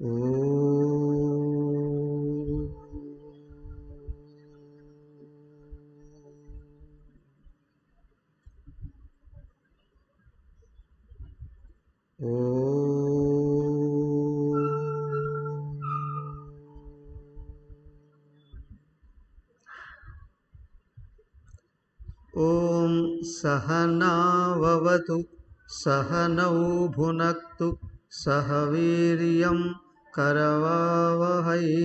ॐ सहनाववतु सहनौ भुनक्तु सह वीर्यं करवावहै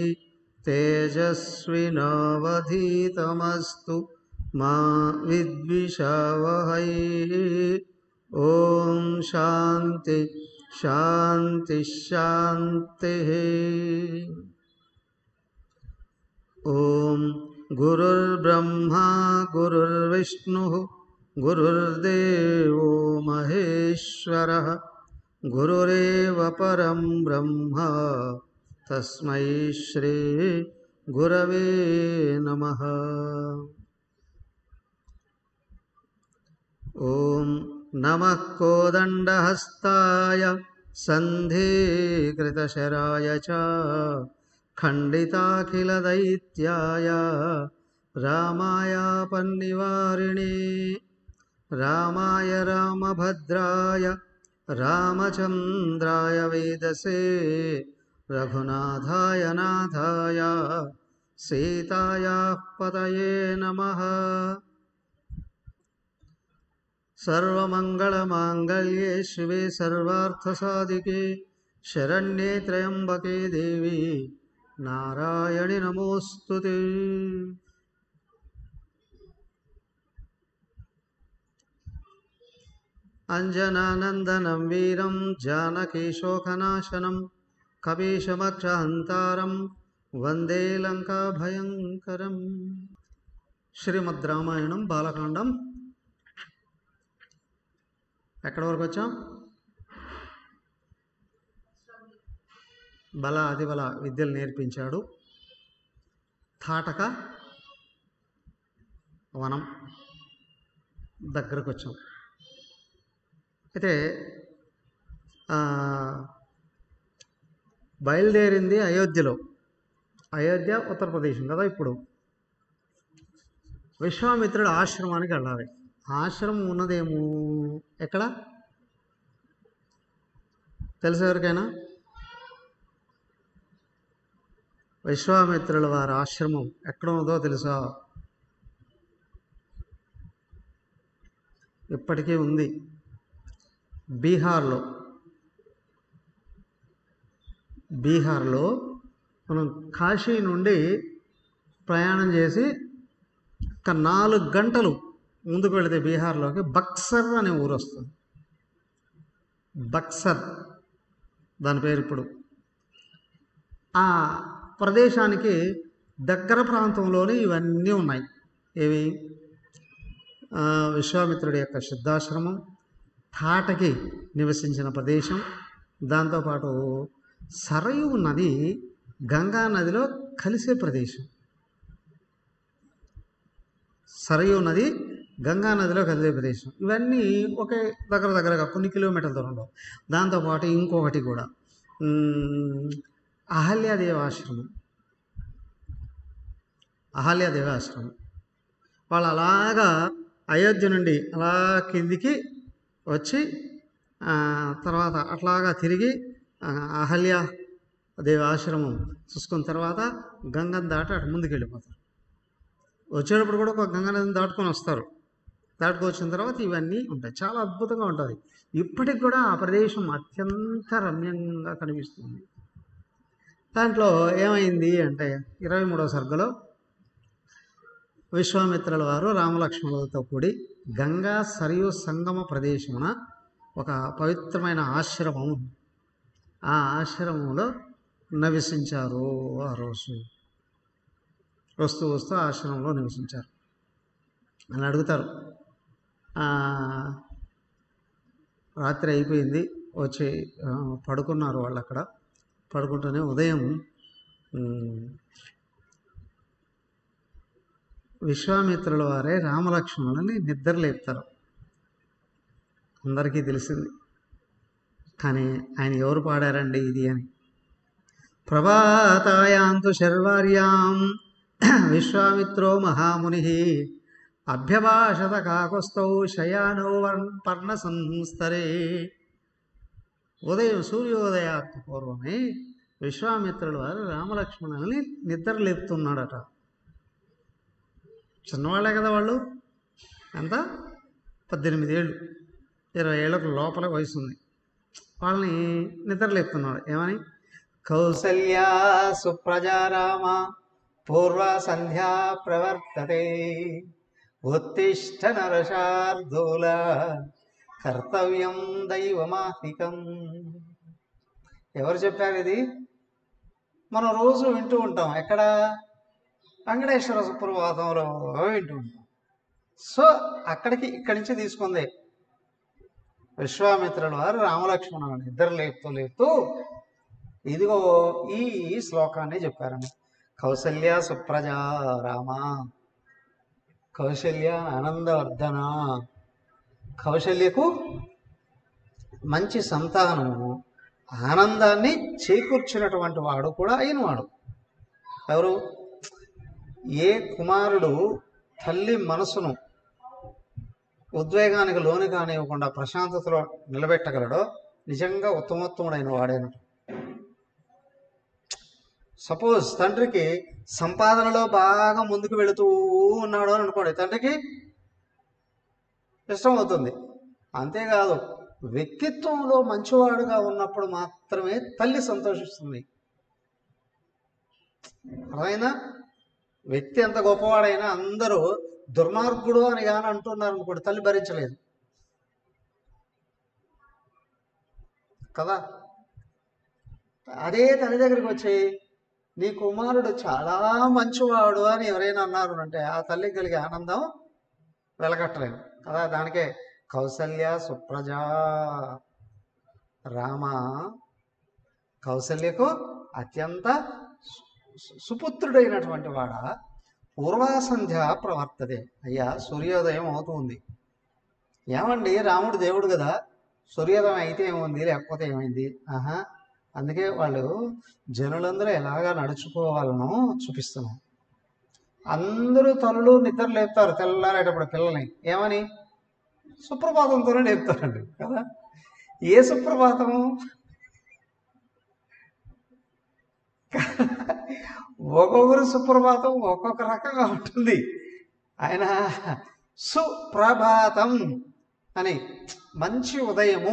तेजस्विनावधीतमस्तु मा विद्विषावहै ॐ शान्ति शान्ति शान्तिः ॐ गुरुर्ब्रह्मा गुरुर्विष्णुः गुरुर्देवो महेश्वरः गुरुरेव परं ब्रह्म तस्मै श्रीगुरवे नमः ॐ नमः कोदण्डहस्ताय सन्धिकृतशराय च खण्डिताखिलदैत्याय रामाय पन्निवारिणे रामाय रामभद्राय रामचन्द्राय वेदसे रघुनाथाय नाथाय सीतायाः पतये नमः सर्वमङ्गलमाङ्गल्ये शिवे सर्वार्थसाधिके शरण्ये त्र्यम्बके देवी नारायणि नमोऽस्तु ते अञ्जनानन्दनं वीरं जानकीशोकनाशनं कपीशमक्षहन्तारं వందే లంకాభయంకరం శ్రీమద్ రామాయణం బాలకాండం ఎక్కడి వరకు వచ్చాం బల అదిబల విద్యలు నేర్పించాడు తాటక వనం దగ్గరకు వచ్చాం అయితే ఆ, బయలుదేరింది అయోధ్యలో అయోధ్య ఉత్తరప్రదేశ్ కదా ఇప్పుడు విశ్వామిత్రుడు ఆశ్రమానికి వెళ్ళాలి ఆశ్రమం ఉన్నదేమో ఎక్కడ తెలుసు ఎవరికైనా విశ్వామిత్రుల వారి ఆశ్రమం ఎక్కడ ఉన్నదో తెలుసా ఇప్పటికీ ఉంది బీహార్లో బీహార్లో మనం కాశీ నుండి ప్రయాణం చేసి ఒక నాలుగు గంటలు ముందుకు వెళితే బీహార్లోకి బక్సర్ అనే ఊరు వస్తుంది బక్సర్ దాని పేరు ఇప్పుడు ఆ ప్రదేశానికి దగ్గర ప్రాంతంలోనే ఇవన్నీ ఉన్నాయి ఏవి ఆ, విశ్వామిత్రుడి యొక్క సిద్ధాశ్రమం తాటకి నివసించిన ప్రదేశం దాంతోపాటు సరయు నది గంగా నదిలో కలిసే ప్రదేశం సరయు నది గంగా నదిలో కలిసే ప్రదేశం ఇవన్నీ ఒకే దగ్గర దగ్గరగా కొన్ని కిలోమీటర్ల దూరంలో దాంతోపాటు ఇంకొకటి కూడా ఉమ్, అహల్యాదేవి ఆశ్రమం అహల్యాదేవి ఆశ్రమం వాళ్ళు అలాగా అయోధ్య నుండి అలా కిందికి వచ్చి ఆ, తర్వాత అట్లాగా తిరిగి ఆ, అహల్య దేవి ఆశ్రమం చూసుకున్న తర్వాత గంగను దాటి అటు ముందుకు వెళ్ళిపోతారు వచ్చేటప్పుడు కూడా ఒక గంగా నదిని దాటుకొని వస్తారు దాటుకొచ్చిన తర్వాత ఇవన్నీ ఉంటాయి చాలా అద్భుతంగా ఉంటుంది ఇప్పటికి కూడా ఆ ప్రదేశం అత్యంత రమ్యంగా కనిపిస్తుంది దాంట్లో ఏమైంది అంటే ఇరవై మూడవ సర్గలో విశ్వామిత్రుల వారు రామలక్ష్మణులతో కూడి గంగా సరియు సంగమ ప్రదేశమున ఒక పవిత్రమైన ఆశ్రమం ఉంది. ఆ ఆశ్రమంలో నివసించారు ఆ రోజు వస్తూ వస్తూ ఆశ్రమంలో నివసించారు అని అడుగుతారు "ఆ, రాత్రి అయిపోయింది వచ్చి ఆ, పడుకున్నారు వాళ్ళు అక్కడ పడుకుంటూనే ఉదయం ఉమ్, విశ్వామిత్రుల వారే రామలక్ష్మణులని నిద్రలేపుతారు అందరికీ తెలిసింది కానీ ఆయన ఎవరు పాడారండి ఇది అని ప్రభాతాయాంతు శర్వార్యాం విశ్వామిత్రో మహాముని అభ్యభాషత కాకుస్తౌ శయానో వర్- పర్ణ సంస్తరే ఉదయం సూర్యోదయాత్తు పూర్వమే విశ్వామిత్రుడు వారు రామలక్ష్మణుల్ని నిద్ర లేపుతున్నాడట చిన్నవాళ్ళే కదా వాళ్ళు ఎంత పద్దెనిమిది ఏళ్ళు ఇరవై ఏళ్ళకు లోపల వయసు ఉంది వాళ్ళని నిద్ర లేపుతున్నాడు ఏమని కౌసల్యా సుప్రజారామ పూర్వ సంధ్యా ప్రవర్తతే ఉత్తిష్ట నరశార్దూల కర్తవ్యం దైవమాహికం ఎవరు చెప్పారు ఇది మనం రోజు వింటూ ఉంటాం ఎక్కడ వెంకటేశ్వర సుప్రభాతంలో వింటూ ఉంటాం సో అక్కడికి ఇక్కడి నుంచి తీసుకుంది విశ్వామిత్రుల వారు రామలక్ష్మణులను ఇద్దరు లేపుతూ లేపుతూ ఇదిగో ఈ శ్లోకాన్ని చెప్పారండి కౌసల్య సుప్రజ రామ కౌశల్య ఆనందవర్ధన కౌశల్యకు మంచి సంతానము ఆనందాన్ని చేకూర్చినటువంటి వాడు కూడా అయినవాడు ఎవరు ఏ కుమారుడు తల్లి మనసును ఉద్వేగానికి లోను కానివ్వకుండా ప్రశాంతతలో నిలబెట్టగలడో నిజంగా ఉత్తమోత్తముడైన వాడేనట సపోజ్ తండ్రికి సంపాదనలో బాగా ముందుకు వెళుతూ ఉన్నాడు అని అనుకోండి తండ్రికి ఇష్టం అవుతుంది అంతేకాదు వ్యక్తిత్వంలో మంచివాడుగా ఉన్నప్పుడు మాత్రమే తల్లి సంతోషిస్తుంది అర్థమైందా వ్యక్తి ఎంత గొప్పవాడైనా అందరూ దుర్మార్గుడు అని కానీ అంటున్నారు అనుకోండి తల్లి భరించలేదు కదా అదే తల్లి దగ్గరికి వచ్చి నీ కుమారుడు చాలా మంచివాడు అని ఎవరైనా అన్నారు అంటే ఆ తల్లికి కలిగే ఆనందం వెలగట్టలేదు కదా దానికే కౌసల్య సుప్రజ రామ కౌసల్యకు అత్యంత సు- సుపుత్రుడైనటువంటి వాడ పూర్వాసంధ్య ప్రవర్తదే అయ్యా సూర్యోదయం అవుతుంది ఏమండి రాముడు దేవుడు కదా సూర్యోదయం అయితే ఏముంది లేకపోతే ఏమైంది ఆహా అందుకే వాళ్ళు జనులందరూ ఎలాగా నడుచుకోవాలనో చూపిస్తున్నాం అందరూ తల్లులు నిద్ర లేపుతారు తెల్లారేటప్పుడు పిల్లల్ని ఏమని సుప్రభాతంతోనే లేపుతారండి కదా ఏ సుప్రభాతము ఒక్కొక్కరు సుప్రభాతం ఒక్కొక్క రకంగా ఉంటుంది ఆయన సుప్రభాతం అని మంచి ఉదయము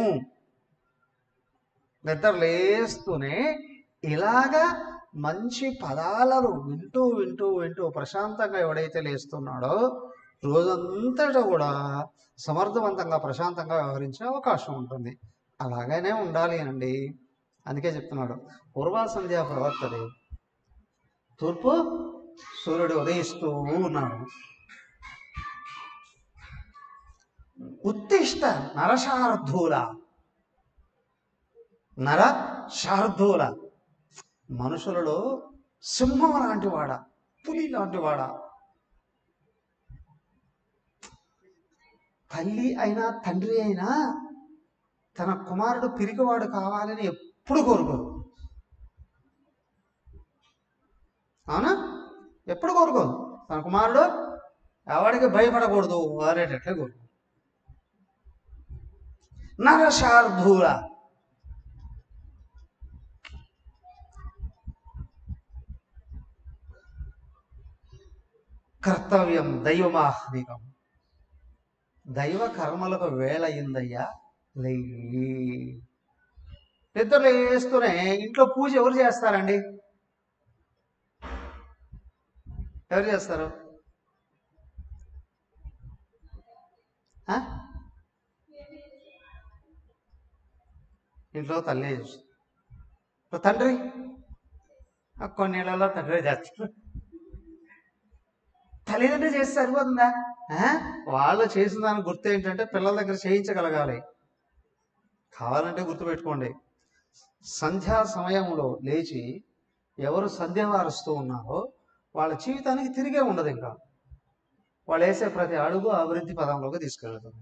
నిద్ర లేస్తూనే ఇలాగా మంచి పదాలను వింటూ వింటూ వింటూ ప్రశాంతంగా ఎవడైతే లేస్తున్నాడో రోజంతటా కూడా సమర్థవంతంగా ప్రశాంతంగా వ్యవహరించే అవకాశం ఉంటుంది అలాగనే ఉండాలి అండి అందుకే చెప్తున్నాడు పూర్వ సంధ్యా ప్రవర్తది తూర్పు సూర్యుడు ఉదయిస్తూ ఉన్నాడు ఉత్తిష్ట నరశార్ధూల నర శార్ధూల మనుషులలో సింహం లాంటి వాడ పులి లాంటి వాడ తల్లి అయినా తండ్రి అయినా తన కుమారుడు పిరికివాడు కావాలని ఎప్పుడు కోరుకోరు అవునా ఎప్పుడు కోరుకోదు తన కుమారుడు ఎవడికి భయపడకూడదు అనేటట్లే కోరుకో నరశార్ధూల కర్తవ్యం దైవమాహ్నికం దైవ కర్మలకు వేళ అయిందయ్యా లెయ్యి నిద్ర లేస్తూనే ఇంట్లో పూజ ఎవరు చేస్తారండి ఎవరు చేస్తారు ఆ? ఇంట్లో తల్లి చేస్తుంది ఇప్పుడు తండ్రి ఆ కొన్నేళ్లలో తండ్రి చేస్తారు తల్లిదండ్రులు చేస్తే సరిపోతుందా ఆ? వాళ్ళు చేసిన దాని గుర్తు ఏంటంటే పిల్లల దగ్గర చేయించగలగాలి కావాలంటే గుర్తుపెట్టుకోండి సంధ్యా సమయంలో లేచి ఎవరు సంధ్య వారుస్తూ ఉన్నారో వాళ్ళ జీవితానికి తిరిగే ఉండదు ఇంకా వాళ్ళు వేసే ప్రతి అడుగు అభివృద్ధి పదంలోకి తీసుకెళ్తుంది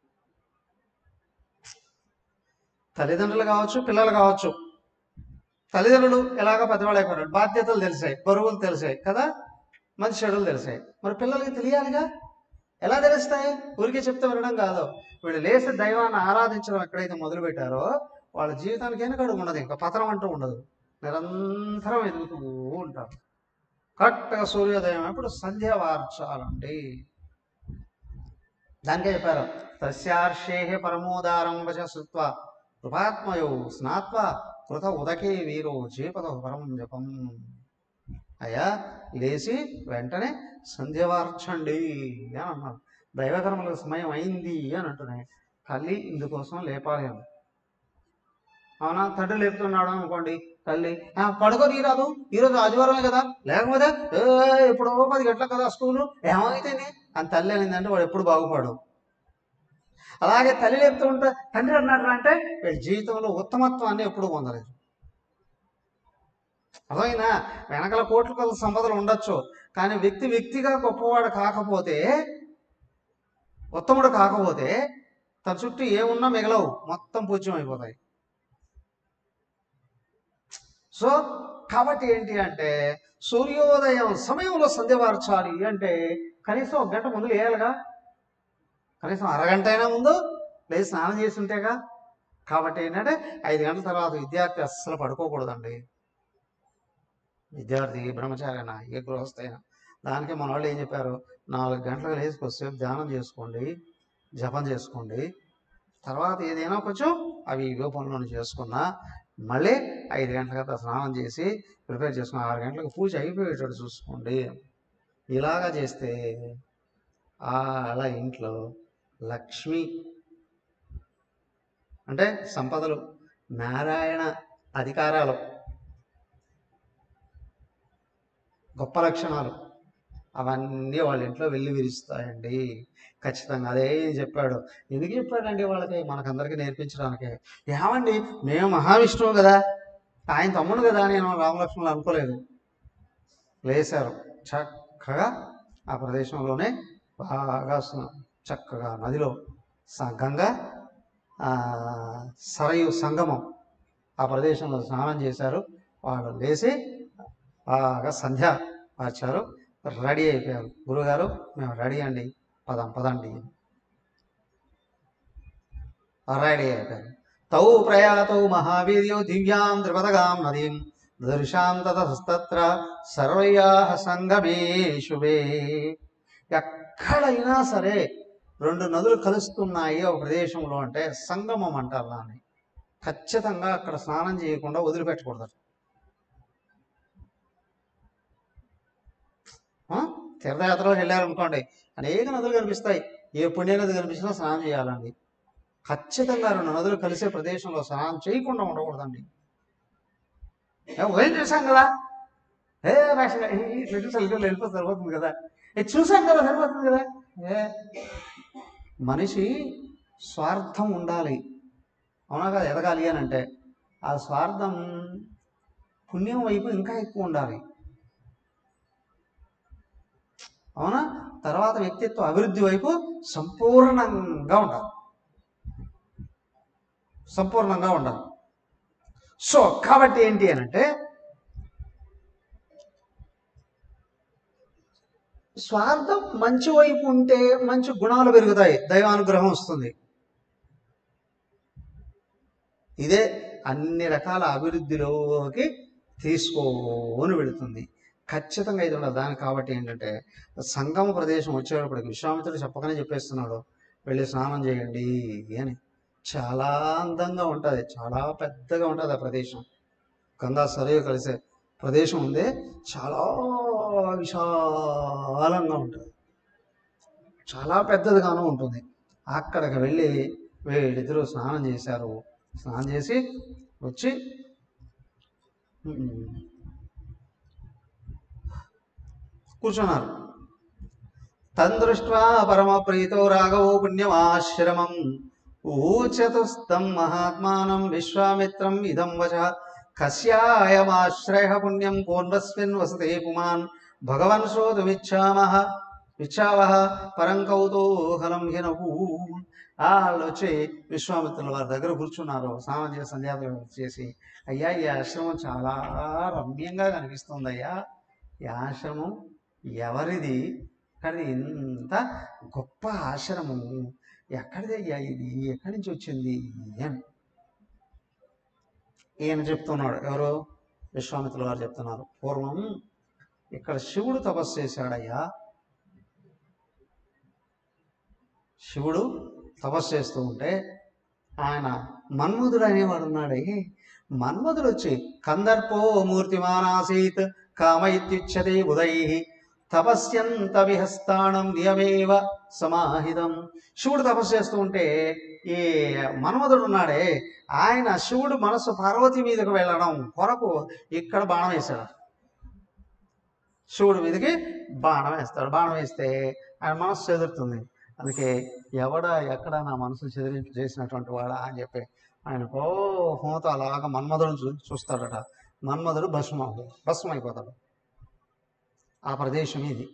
తల్లిదండ్రులు కావచ్చు పిల్లలు కావచ్చు తల్లిదండ్రులు ఎలాగ పెద్దవాళ్ళు అయిపోయారు బాధ్యతలు తెలిసాయి బరువులు తెలిసాయి కదా మంచి చెడులు తెలిసాయి మరి పిల్లలకి తెలియాలిగా ఎలా తెలుస్తాయి ఊరికే చెప్తే వినడం కాదు వీళ్ళు లేచి దైవాన్ని ఆరాధించడం ఎక్కడైతే మొదలు పెట్టారో వాళ్ళ జీవితానికి వెనకడు ఉండదు ఇంకా పతనం అంటూ ఉండదు నిరంతరం ఎదుగుతూ ఉంటారు కరెక్ట్గా సూర్యోదయం అప్పుడు సంధ్య వార్చాలండి దానికే చెప్పారు తస్యార్షే పరమోదారం వచ శృత్వ కృపాత్మయో స్నాత్వ కృత ఉదకే వీరో చేపద పరం జపం అయ్యా లేచి వెంటనే సంధ్య వార్చండి అని అన్నారు దైవకర్మలకు సమయం అయింది అని అంటున్నాయి తల్లి ఇందుకోసం లేపాలి అని అవునా తండ్రి లేపుతున్నాడు అనుకోండి తల్లి "ఆ, పడుకొని రాదు ఈరోజు ఆదివారమే కదా లేకపోతే "ఏ, ఎప్పుడో పది గంటలకు కదా స్కూలు ఏమైతేనే అని తల్లి అనిందంటే వాడు ఎప్పుడు బాగుపడు అలాగే తల్లి లేపుతూ ఉంటే తండ్రి అన్నాడు అంటే వీడి జీవితంలో ఉత్తమత్వాన్ని ఎప్పుడు పొందలేదు అర్థమైనా వెనకల కోట్ల కొద్ది సంపదలు ఉండొచ్చు కానీ వ్యక్తి వ్యక్తిగా గొప్పవాడు కాకపోతే ఉత్తముడు కాకపోతే తన చుట్టూ ఏమున్నా మిగలవు మొత్తం పూజ్యం అయిపోతాయి సో కాబట్టి ఏంటి అంటే సూర్యోదయం సమయంలో సంధ్య వార్చాలి అంటే కనీసం ఒక గంట ముందు లేయాలిగా కనీసం అరగంట అయినా ముందు లేచి స్నానం చేసి ఉంటేగా కాబట్టి ఏంటంటే ఐదు గంటల తర్వాత విద్యార్థి అస్సలు పడుకోకూడదండి విద్యార్థి బ్రహ్మచారైనా ఏ గృహస్థైనా దానికి మన వాళ్ళు ఏం చెప్పారు నాలుగు గంటలకు లేచి కొద్దిసేపు ధ్యానం చేసుకోండి జపం చేసుకోండి తర్వాత ఏదైనా కొంచెం అవి ఇవో పనులను చేసుకున్నా మళ్ళీ ఐదు గంటల తర్వాత స్నానం చేసి ప్రిపేర్ చేసుకుని ఆరు గంటలకు పూజ అయిపోయేటట్టు చూసుకోండి ఇలాగా చేస్తే ఆ అలా ఇంట్లో లక్ష్మి అంటే సంపదలు నారాయణ అధికారాలు గొప్ప లక్షణాలు అవన్నీ వాళ్ళ ఇంట్లో వెళ్ళి విరుస్తాయండి ఖచ్చితంగా అదే చెప్పాడు ఎందుకు చెప్పాడండి వాళ్ళకి మనకందరికీ నేర్పించడానికి ఏమండి మేము మహావిష్ణువు కదా ఆయన తమ్ముడు కదా నేను రామలక్ష్మణులు అనుకోలేదు లేశారు చక్కగా ఆ ప్రదేశంలోనే బాగా స- చక్కగా నదిలో స- గంగ ఆ, సరయు సంగమం ఆ ప్రదేశంలో స్నానం చేశారు వాళ్ళు లేచి బాగా సంధ్య మార్చారు రెడీ అయిపోయారు గురుగారు మేము రెడీ అండి పదం పదండి రెడీ అయిపోయారు తౌ ప్రయాతౌ మహావీర్యో దివ్యాం త్రిపదగాం నదీం దర్శాం తతస్తత్ర సర్వయాః సంగమే శుభే ఎక్కడైనా సరే రెండు నదులు కలుస్తున్నాయి ఒక ప్రదేశంలో అంటే సంగమం అంటారు దాన్ని ఖచ్చితంగా అక్కడ స్నానం చేయకుండా వదిలిపెట్టకూడదు ఆ? తీర్థయాత్రలకు వెళ్ళారనుకోండి అనేక నదులు కనిపిస్తాయి ఏ పుణ్య నది కనిపించినా స్నానం చేయాలండి ఖచ్చితంగా రెండు నదులు కలిసే ప్రదేశంలో స్నానం చేయకుండా ఉండకూడదండి ఏ, ఉదయం చూసాం కదా ఏ రాష్ట్ర ఇట్లా చూసి వెళ్ళి వెళ్ళిపోతే సరిపోతుంది కదా ఏ చూసాం కదా సరిపోతుంది కదా ఏ మనిషి స్వార్థం ఉండాలి అవునా కదా ఎదగాలి అని అంటే ఆ స్వార్థం పుణ్యం వైపు ఇంకా ఎక్కువ ఉండాలి అవునా తర్వాత వ్యక్తిత్వ అభివృద్ధి వైపు సంపూర్ణంగా ఉండాలి సంపూర్ణంగా ఉండాలి సో కాబట్టి ఏంటి అని అంటే స్వార్థం మంచి వైపు ఉంటే మంచి గుణాలు పెరుగుతాయి దైవానుగ్రహం వస్తుంది ఇదే అన్ని రకాల అభివృద్ధిలోకి తీసుకొని వెళుతుంది ఖచ్చితంగా ఇది ఉండదు దానికి కాబట్టి ఏంటంటే సంగమ ప్రదేశం వచ్చేటప్పటికి విశ్వామిత్రుడు చెప్పకనే చెప్పేస్తున్నాడు వెళ్ళి స్నానం చేయండి అని చాలా అందంగా ఉంటుంది చాలా పెద్దగా ఉంటుంది ఆ ప్రదేశం గంగా సరయు కలిసే ప్రదేశం ఉంది చాలా విశాలంగా ఉంటుంది చాలా పెద్దదిగాను ఉంటుంది అక్కడికి వెళ్ళి వీళ్ళిద్దరూ స్నానం చేశారు స్నానం చేసి వచ్చి ఉమ్, కూర్చున్నారు తందృష్ట్వా పరమ ప్రీతో రాఘవో పుణ్యమాశ్రమం ఊచతుస్తం మహాత్మానం విశ్వామిత్రం ఇదం వచ కస్యాయమాశ్రయ పుణ్యం పూర్వస్మిన్ వసతే పుమాన్ భగవన్ శ్రోతుమిచ్చామః ఇచ్చావహ పరం కౌతూహలం హినవు ఆ వాళ్ళు వచ్చి విశ్వామిత్రుల వారి దగ్గర కూర్చున్నారు స్నానం చేసి సంధ్యాదం చేసి అయ్యా ఈ ఆశ్రమం చాలా రమ్యంగా కనిపిస్తుంది అయ్యా ఈ ఆశ్రమం ఎవరిది కానీ ఇంత గొప్ప ఆశ్రమం ఎక్కడిది అయ్యా ఇది ఎక్కడి నుంచి వచ్చింది అని ఈయన చెప్తున్నాడు ఎవరు విశ్వామిత్రుల వారు చెప్తున్నారు పూర్వం ఇక్కడ శివుడు తపస్సు చేశాడయ్యా శివుడు తపస్సు చేస్తూ ఉంటే ఆయన మన్మధుడు అనేవాడు ఉన్నాడే మన్మధుడు వచ్చి కందర్పో మూర్తిమానాసీత్ కామయిత్యుచ్యతే ఉదై తపస్యంత విహస్తాణం నియమేవ సమాహితం శివుడు తపస్సు చేస్తూ ఉంటే ఈ మన్మధుడు ఉన్నాడే ఆయన శివుడు మనస్సు పార్వతి మీదకు వెళ్ళడం కొరకు ఇక్కడ బాణం వేశాడు శివుడి మీదకి బాణం వేస్తాడు బాణం వేస్తే ఆయన మనస్సు చెదురుతుంది అందుకే ఎవడ ఎక్కడ నా మనసు చెదిరింపు చేసినటువంటి వాడా అని చెప్పి ఆయన కోపంతో అలాగా మన్మధుడు చూ చూస్తాడట మన్మధుడు భస్మ భస్మం అయిపోతాడు ఆ ప్రదేశం ఇది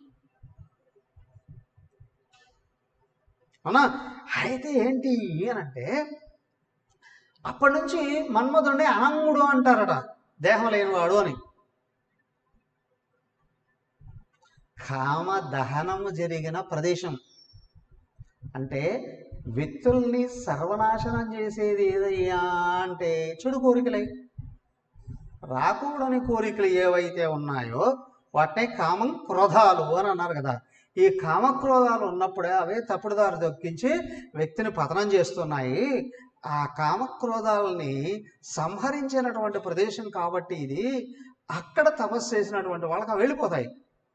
అవునా అయితే ఏంటి అనంటే అప్పటి నుంచి మన్మధుడిని అనంగుడు అంటారట దేహం లేనివాడు అని కామ దహనము జరిగిన ప్రదేశం అంటే వ్యక్తుల్ని సర్వనాశనం చేసేది ఏదయ్యా అంటే చెడు కోరికలే రాకూడని కోరికలు ఏవైతే ఉన్నాయో వాటినే కామం క్రోధాలు అని అన్నారు కదా ఈ కామక్రోధాలు ఉన్నప్పుడే అవే తప్పుడుదారు దొక్కించి వ్యక్తిని పతనం చేస్తున్నాయి ఆ కామక్రోధాలని సంహరించినటువంటి ప్రదేశం కాబట్టి ఇది అక్కడ తపస్సు చేసినటువంటి వాళ్ళకి అవి వెళ్ళిపోతాయి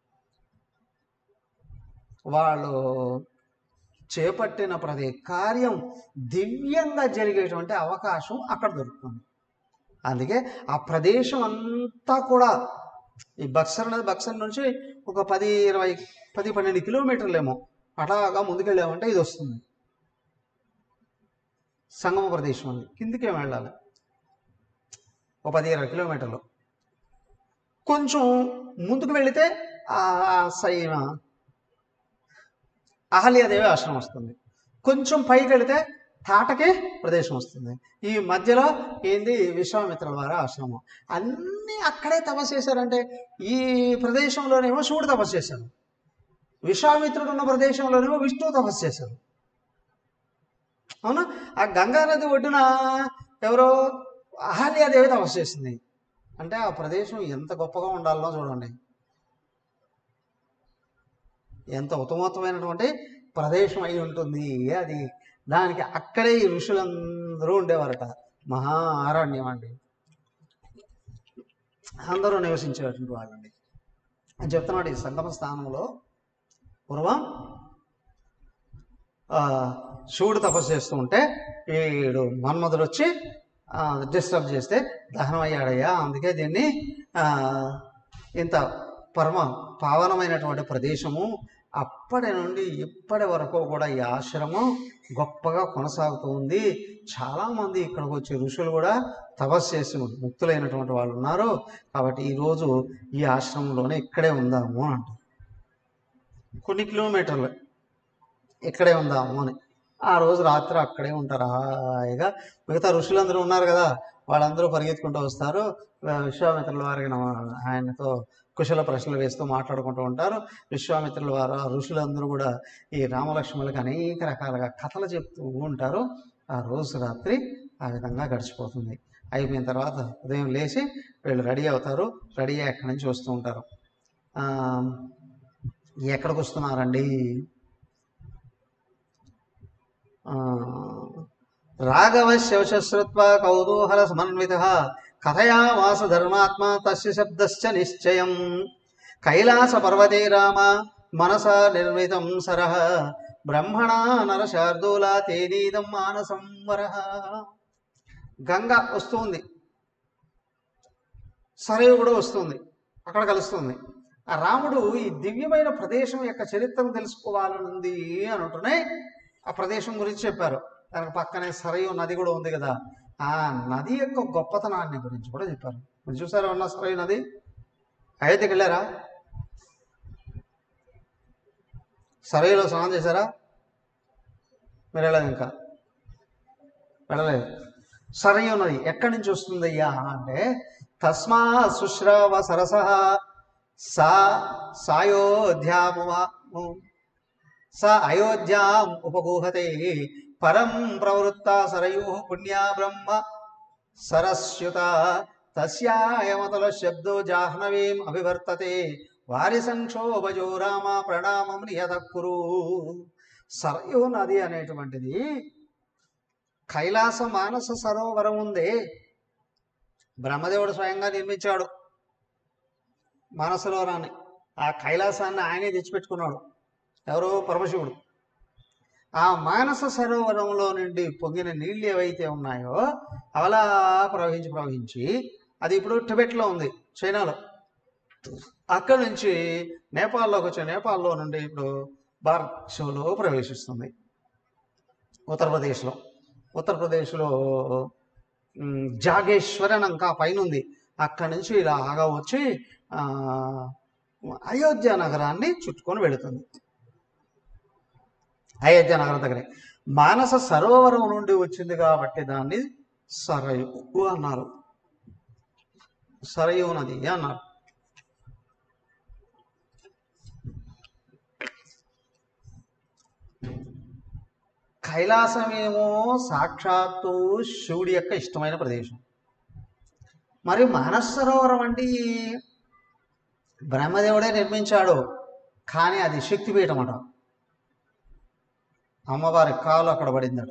వాళ్ళు చేపట్టిన ప్రతి కార్యం దివ్యంగా జరిగేటువంటి అవకాశం అక్కడ దొరుకుతుంది అందుకే ఆ ప్రదేశం అంతా కూడా ఈ బక్సర్ అనేది బక్సర్ నుంచి ఒక పది ఇరవై పది పన్నెండు కిలోమీటర్లేమో అట్లాగా ముందుకెళ్ళామంటే ఇది వస్తుంది సంగమ ప్రదేశం ఉంది కిందికి ఏం వెళ్ళాలి ఒక పది ఇరవై కిలోమీటర్లు కొంచెం ముందుకు వెళితే ఆ సైన అహల్యాదేవి ఆశ్రమం వస్తుంది కొంచెం పైకి వెళితే తాటకే ప్రదేశం వస్తుంది ఈ మధ్యలో ఏంది విశ్వామిత్రుల వారి ఆశ్రమం అన్నీ అక్కడే తపస్సు చేశారంటే ఈ ప్రదేశంలోనేమో శివుడు తపస్సు చేశాడు విశ్వామిత్రుడు ఉన్న ప్రదేశంలోనేమో విష్ణువు తపస్సు చేశారు అవునా ఆ గంగా నది ఒడ్డున ఎవరో అహల్యాదేవి తపస్సు చేసింది అంటే ఆ ప్రదేశం ఎంత గొప్పగా ఉండాలనో చూడండి ఎంత ఉత్తమోత్తమైనటువంటి ప్రదేశం అయి ఉంటుంది అది దానికి అక్కడే ఈ ఋషులందరూ ఉండేవారట మహా ఆరణ్యం అండి అందరూ నివసించేటువంటి వాళ్ళండి అని చెప్తున్నాడు ఈ సంగమ స్థానంలో పూర్వం ఆ, శివుడు తపస్సు చేస్తూ ఉంటే వీడు మన్మధుడు వచ్చి డిస్టర్బ్ చేస్తే దహనం అయ్యాడయ్యా అందుకే దీన్ని ఆ, ఇంత పరమ పావనమైనటువంటి ప్రదేశము అప్పటి నుండి ఇప్పటి వరకు కూడా ఈ ఆశ్రమం గొప్పగా కొనసాగుతూ ఉంది చాలామంది ఇక్కడికి వచ్చే ఋషులు కూడా తపస్సు చేసి ముక్తులైనటువంటి వాళ్ళు ఉన్నారు కాబట్టి ఈరోజు ఈ ఆశ్రమంలోనే ఇక్కడే ఉందాము అని అంటారు కొన్ని కిలోమీటర్లు ఇక్కడే ఉందాము అని ఆ రోజు రాత్రి అక్కడే ఉంటారు హాయిగా మిగతా ఋషులందరూ ఉన్నారు కదా వాళ్ళందరూ పరిగెత్తుకుంటూ వస్తారు ఆ, విశ్వామిత్రుల వారికి నమ- ఆయనతో కుశల ప్రశ్నలు వేస్తూ మాట్లాడుకుంటూ ఉంటారు విశ్వామిత్రుల వారు ఆ ఋషులందరూ కూడా ఈ రామలక్ష్మణులకు అనేక రకాలుగా కథలు చెప్తూ ఉంటారు ఆ రోజు రాత్రి ఆ విధంగా గడిచిపోతుంది అయిపోయిన తర్వాత ఉదయం లేచి వీళ్ళు రెడీ అవుతారు రెడీ అయ్యి అక్కడి నుంచి వస్తూ ఉంటారు ఆ, ఎక్కడికి వస్తున్నారండి ఆ, రాఘవ శవశ్రుత్వ కౌతూహల సమన్విత కథయామాస ధర్మాత్మ తస్య శబ్దశ్చ నిశ్చయం కైలాస పర్వతే రామ మనసా నిర్మితం సరః బ్రహ్మణా నరశార్దూల తేనీదం మానసం వరః గంగ వస్తుంది సరయు కూడా వస్తుంది అక్కడ కలుస్తుంది ఆ రాముడు ఈ దివ్యమైన ప్రదేశం యొక్క చరిత్రను తెలుసుకోవాలనుంది అని అంటూనే ఆ ప్రదేశం గురించి చెప్పారు దానికి పక్కనే సరయు నది కూడా ఉంది కదా ఆ నది యొక్క గొప్పతనాన్ని గురించి కూడా చెప్పారు మీరు చూసారా ఉన్న సరయు నది అయోధ్యకి వెళ్ళారా సరయులో స్నానం చేశారా మీరు వెళ్ళలేదు ఇంకా వెళ్ళలేదు సరయు నది ఎక్కడి నుంచి వస్తుందయ్యా అంటే తస్మా శుశ్రవ సరస సా సాయోధ్యామువా స అయోధ్యాం ఉపగూహతే పరం ప్రవృత్త సరయు పుణ్యా బ్రహ్మ సరస్యుత తస్యాయమతల శబ్దో జాహ్నవీం అభివర్తతే వారి సంక్షోభజో రామ ప్రణామం నియత కురు సరయు నది అనేటువంటిది కైలాస మానస సరోవరం ఉంది బ్రహ్మదేవుడు స్వయంగా నిర్మించాడు మానసరోవరాన్ని ఆ కైలాసాన్ని ఆయనే తెచ్చిపెట్టుకున్నాడు ఎవరో పరమశివుడు ఆ మానస సరోవరంలో నుండి పొంగిన నీళ్ళు ఏవైతే ఉన్నాయో అవలా ప్రవహించి ప్రవహించి అది ఇప్పుడు టిబెట్లో ఉంది చైనాలో అక్కడి నుంచి నేపాల్లోకి వచ్చే నేపాల్లో నుండి ఇప్పుడు భారతదేశంలో ప్రవేశిస్తుంది ఉత్తరప్రదేశ్లో ఉత్తరప్రదేశ్లో మ్, జాగేశ్వర్ అని ఇంకా పైన ఉంది అక్కడి నుంచి ఇలాగా వచ్చి ఆ, అయోధ్య నగరాన్ని చుట్టుకొని వెళుతుంది అయోధ్య నగరం దగ్గరే మానస సరోవరం నుండి వచ్చింది కాబట్టి దాన్ని సరయు అన్నారు సరయు నది అన్నారు కైలాసమేమో సాక్షాత్తు శివుడి యొక్క ఇష్టమైన ప్రదేశం మరి మానస సరోవరం అంటే బ్రహ్మదేవుడే నిర్మించాడు కానీ అది శక్తిపీఠం అట అమ్మవారి కాలు అక్కడ పడిందట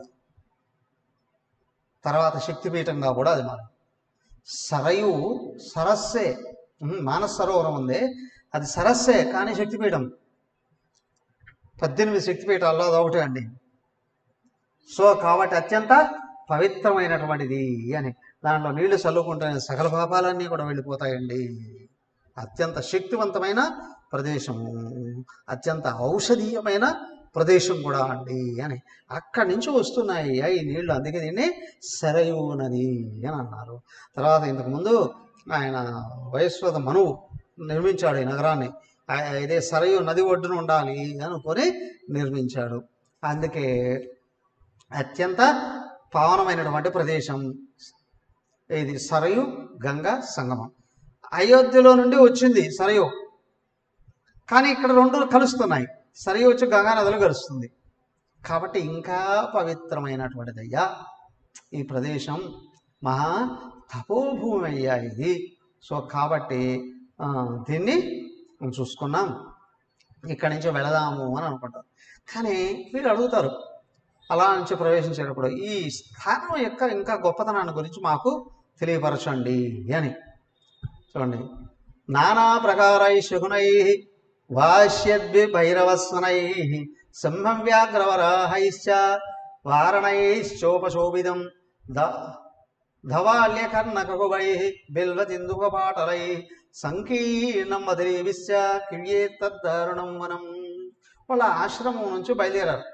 తర్వాత శక్తిపీఠంగా కూడా అది మారి సరయు సరస్సే ఉమ్, మానస సరోవరం ఉంది అది సరస్సే కానీ శక్తిపీఠం పద్దెనిమిది శక్తిపీఠాల్లో అది ఒకటే అండి సో కాబట్టి అత్యంత పవిత్రమైనటువంటిది అని దాంట్లో నీళ్లు చల్లుకుంటే సకల పాపాలన్నీ కూడా వెళ్ళిపోతాయండి అత్యంత శక్తివంతమైన ప్రదేశము అత్యంత ఔషధీయమైన ప్రదేశం కూడా అండి అని అక్కడి నుంచి వస్తున్నాయి ఈ నీళ్లు అందుకే దీన్ని సరయు నది అని అన్నారు తర్వాత ఇంతకుముందు ఆయన వయస్వత మనువు నిర్మించాడు ఈ నగరాన్ని ఆ- ఇదే సరయు నది ఒడ్డున ఉండాలి అనుకొని నిర్మించాడు అందుకే అత్యంత పావనమైనటువంటి ప్రదేశం ఇది సరయు గంగా సంగమం అయోధ్యలో నుండి వచ్చింది సరయు కానీ ఇక్కడ రెండు కలుస్తున్నాయి సరయు వచ్చి గంగా నదులు కలుస్తుంది కాబట్టి ఇంకా పవిత్రమైనటువంటిది అయ్యా ఈ ప్రదేశం మహా తపోభూమి అయ్యా ఇది సో కాబట్టి ఆ, దీన్ని మనం చూసుకున్నాం ఇక్కడి నుంచి వెళదాము అని అనుకుంటారు కానీ వీళ్ళు అడుగుతారు అలా నుంచి ప్రవేశించేటప్పుడు ఈ స్థానం యొక్క ఇంకా గొప్పతనాన్ని గురించి మాకు తెలియపరచండి అని చూడండి నానా ప్రకారై శగునై వాష్యద్వి భైరవస్వనై సింహం వ్యాఘ్రవరాహైశ్చ వారణైశ్చోపశోభితం ద ధవాల్యకర్ణకగువై బిల్వతిందుకపాటలై సంకీర్ణం వదిలేవిశ్చ కిళ్యే తద్దారుణం వనం వాళ్ళ ఆశ్రమం నుంచి బయలుదేరారు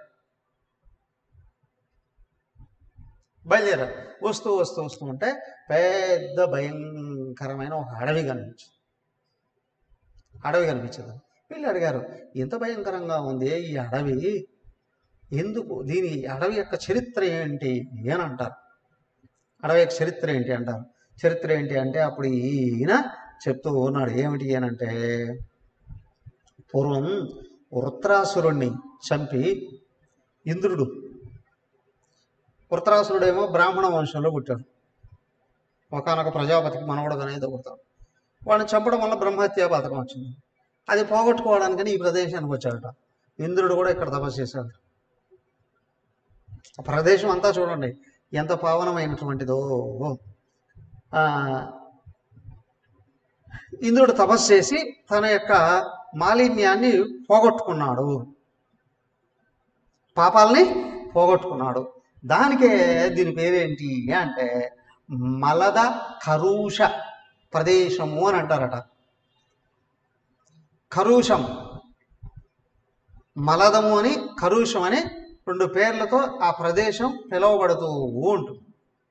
బయలుదేరారు వస్తూ వస్తూ వస్తూ ఉంటే పెద్ద భయంకరమైన ఒక అడవి కనిపించింది అడవి కనిపించదు వీళ్ళు అడిగారు ఎంత భయంకరంగా ఉంది ఈ అడవి ఎందుకు దీని అడవి యొక్క చరిత్ర ఏంటి అని అంటారు అడవి యొక్క చరిత్ర ఏంటి అంటారు చరిత్ర ఏంటి అంటే అప్పుడు ఈయన చెప్తూ ఉన్నాడు ఏమిటి అని అంటే పూర్వం వృత్రాసురుణ్ణి చంపి ఇంద్రుడు వృత్రాసురుడేమో బ్రాహ్మణ వంశంలో పుట్టాడు ఒకనొక ప్రజాపతికి మనవడు అనేది పుడతాడు వాడిని చంపడం వల్ల బ్రహ్మహత్యా పథకం వచ్చింది అది పోగొట్టుకోవడానికని ఈ ప్రదేశానికి వచ్చాడట ఇంద్రుడు కూడా ఇక్కడ తపస్సు చేశాడు ఆ ప్రదేశం అంతా చూడండి ఎంత పావనమైనటువంటిదో ఆ, ఇంద్రుడు తపస్సు చేసి తన యొక్క మాలిన్యాన్ని పోగొట్టుకున్నాడు పాపాలని పోగొట్టుకున్నాడు దానికే దీని పేరేంటి అంటే మలద కరుష ప్రదేశము అని అంటారట కరుషం మలదము అని కరుషం అని రెండు పేర్లతో ఆ ప్రదేశం పిలువబడుతూ ఉంటుంది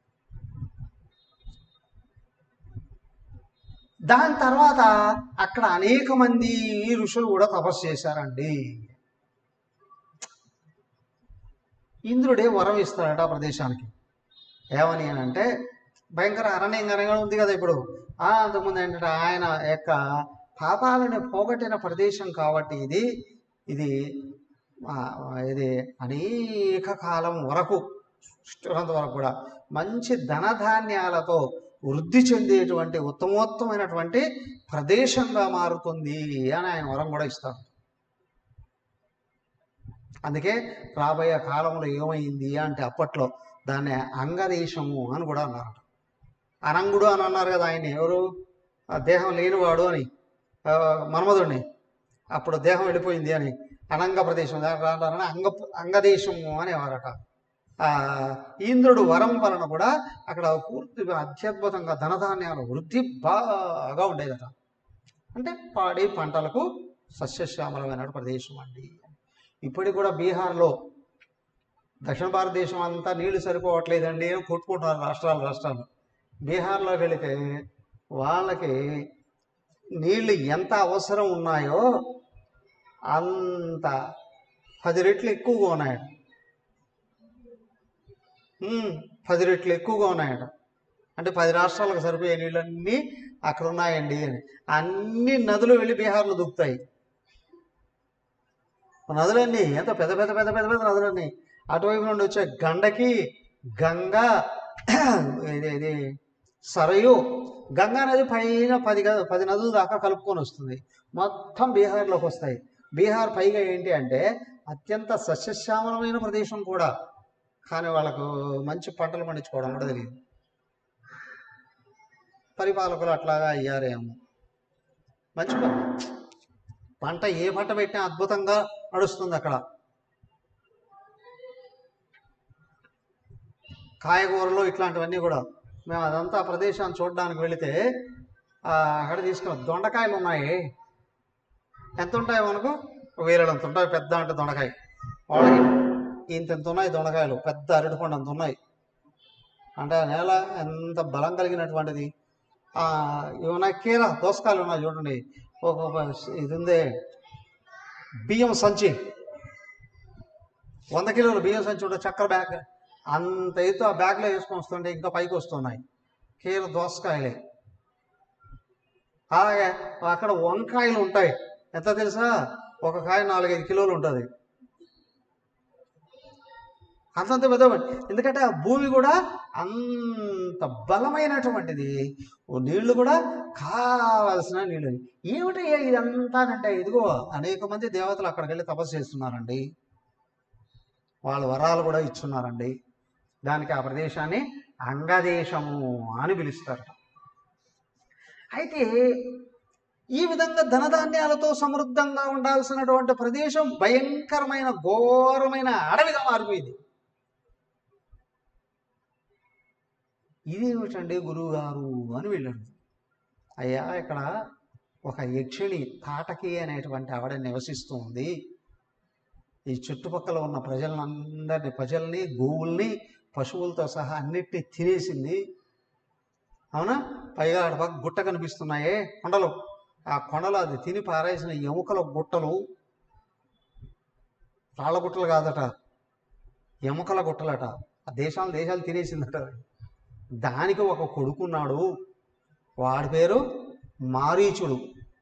దాని తర్వాత అక్కడ అనేక మంది ఋషులు కూడా తపస్సు చేశారండి ఇంద్రుడే వరం ఇస్తాడట ఆ ప్రదేశానికి ఏమని అని అంటే భయంకర అరణ్యంగా ఉంది కదా ఇప్పుడు ఆ అంతకుముందు ఏంటంటే ఆయన యొక్క పాపాలను పోగొట్టిన ప్రదేశం కాబట్టి ఇది ఇది ఆ, ఇది అనేక కాలం వరకు సృష్టించినంత వరకు కూడా మంచి ధనధాన్యాలతో వృద్ధి చెందేటువంటి ఉత్తమోత్తమైనటువంటి ప్రదేశంగా మారుతుంది అని ఆయన వరం కూడా ఇస్తారు అందుకే రాబోయే కాలంలో ఏమైంది అంటే అప్పట్లో దాన్ని అంగదేశము అని కూడా అన్నారు అనంగుడు అని అన్నారు కదా ఆయన ఎవరు ఆ దేహం లేనివాడు అని ఆ, మన్మధుడిని అప్పుడు దేహం వెళ్ళిపోయింది అని అనంగ ప్రదేశం దాని అంటారని అంగ అంగదేశము అనేవారట ఆ ఇంద్రుడు వరం వలన కూడా అక్కడ పూర్తిగా అత్యద్భుతంగా ధనధాన్యాల వృద్ధి బాగా ఉండేదట అంటే పాడి పంటలకు సస్యశ్యామలమైన ప్రదేశం అండి ఇప్పటికి కూడా బీహార్లో దక్షిణ భారతదేశం అంతా నీళ్లు సరిపోవట్లేదండి అని కొట్టుకుంటున్నారు రాష్ట్రాలు రాష్ట్రాలు బీహార్లోకి వెళితే వాళ్ళకి నీళ్లు ఎంత అవసరం ఉన్నాయో అంత పది రెట్లు ఎక్కువగా ఉన్నాయట ఉమ్, పది రెట్లు ఎక్కువగా ఉన్నాయట అంటే పది రాష్ట్రాలకు సరిపోయే నీళ్ళన్నీ అక్కడ ఉన్నాయండి అని అన్ని నదులు వెళ్ళి బీహార్లో దూకుతాయి నదులన్నీ ఎంత పెద్ద పెద్ద పెద్ద పెద్ద పెద్ద నదులన్నీ అటువైపు నుండి వచ్చే గండకి గంగా ఇది ఇది సరయు గంగా నది పైన పది గ- పది నదుల దాకా కలుపుకొని వస్తుంది మొత్తం బీహార్లోకి వస్తాయి బీహార్ పైగా ఏంటి అంటే అత్యంత సస్యశ్యామలమైన ప్రదేశం కూడా కానీ వాళ్ళకు మంచి పంటలు పండించుకోవడం కూడా తెలియదు పరిపాలకులు అట్లాగా అయ్యారేమో మంచి ప- పంట ఏ పంట పెట్టినా అద్భుతంగా నడుస్తుంది అక్కడ కాయగూరలు ఇట్లాంటివన్నీ కూడా మేము అదంతా ఆ ప్రదేశాన్ని చూడడానికి వెళితే ఆ, అక్కడ తీసుకున్న దొండకాయలు ఉన్నాయి ఎంత ఉంటాయి మనకు వేరేంత ఉంటాయి పెద్ద అంటే దొండకాయ వాళ్ళకి ఇంత ఇంత ఉన్నాయి దొండకాయలు పెద్ద అరటిపండు అంత ఉన్నాయి అంటే ఆ నేల ఎంత బలం కలిగినటువంటిది ఆ, ఇవి ఉన్నాయి కీర దోసకాయలు ఉన్నాయి చూడండి ఒక ఒక ఇది ఉంది బియ్యం సంచి వంద కిలోల బియ్యం సంచి ఉంటే చక్కెర బ్యాగ్ అంత ఎత్తు ఆ బ్యాగ్లో వేసుకొని వస్తుంటే ఇంకా పైకి వస్తున్నాయి కీర దోసకాయలే అలాగే అక్కడ వంకాయలు ఉంటాయి ఎంత తెలుసా ఒక కాయ నాలుగైదు కిలోలు ఉంటుంది అంతంత పెద్ద ఎందుకంటే ఆ భూమి కూడా అంత బలమైనటువంటిది ఓ నీళ్లు కూడా కావాల్సిన నీళ్ళు ఏమిటి ఇదంతా అంటే ఇదిగో అనేక మంది దేవతలు అక్కడికి వెళ్ళి తపస్సు చేస్తున్నారండి వాళ్ళ వరాలు కూడా ఇచ్చున్నారండి దానికి ఆ ప్రదేశాన్ని అంగదేశము అని పిలుస్తారు అయితే ఈ విధంగా ధనధాన్యాలతో సమృద్ధంగా ఉండాల్సినటువంటి ప్రదేశం భయంకరమైన ఘోరమైన అడవిగా మారిపోయింది ఇదేమిటండి గురువు గారు అని వెళ్ళాడు అయ్యా ఇక్కడ ఒక యక్షిణి తాటకి అనేటువంటి ఆవిడ నివసిస్తూ ఉంది ఈ చుట్టుపక్కల ఉన్న ప్రజలందరినీ ప్రజల్ని గోవుల్ని పశువులతో సహా అన్నిటినీ తినేసింది అవునా పైగా అటు పక్క గుట్ట కనిపిస్తున్నాయే కొండలు ఆ కొండలు అది తిని పారేసిన ఎముకల గుట్టలు రాళ్ళ గుట్టలు కాదట ఎముకల గుట్టలట ఆ దేశాలు దేశాలు తినేసిందట దానికి ఒక కొడుకున్నాడు వాడి పేరు మారీచుడు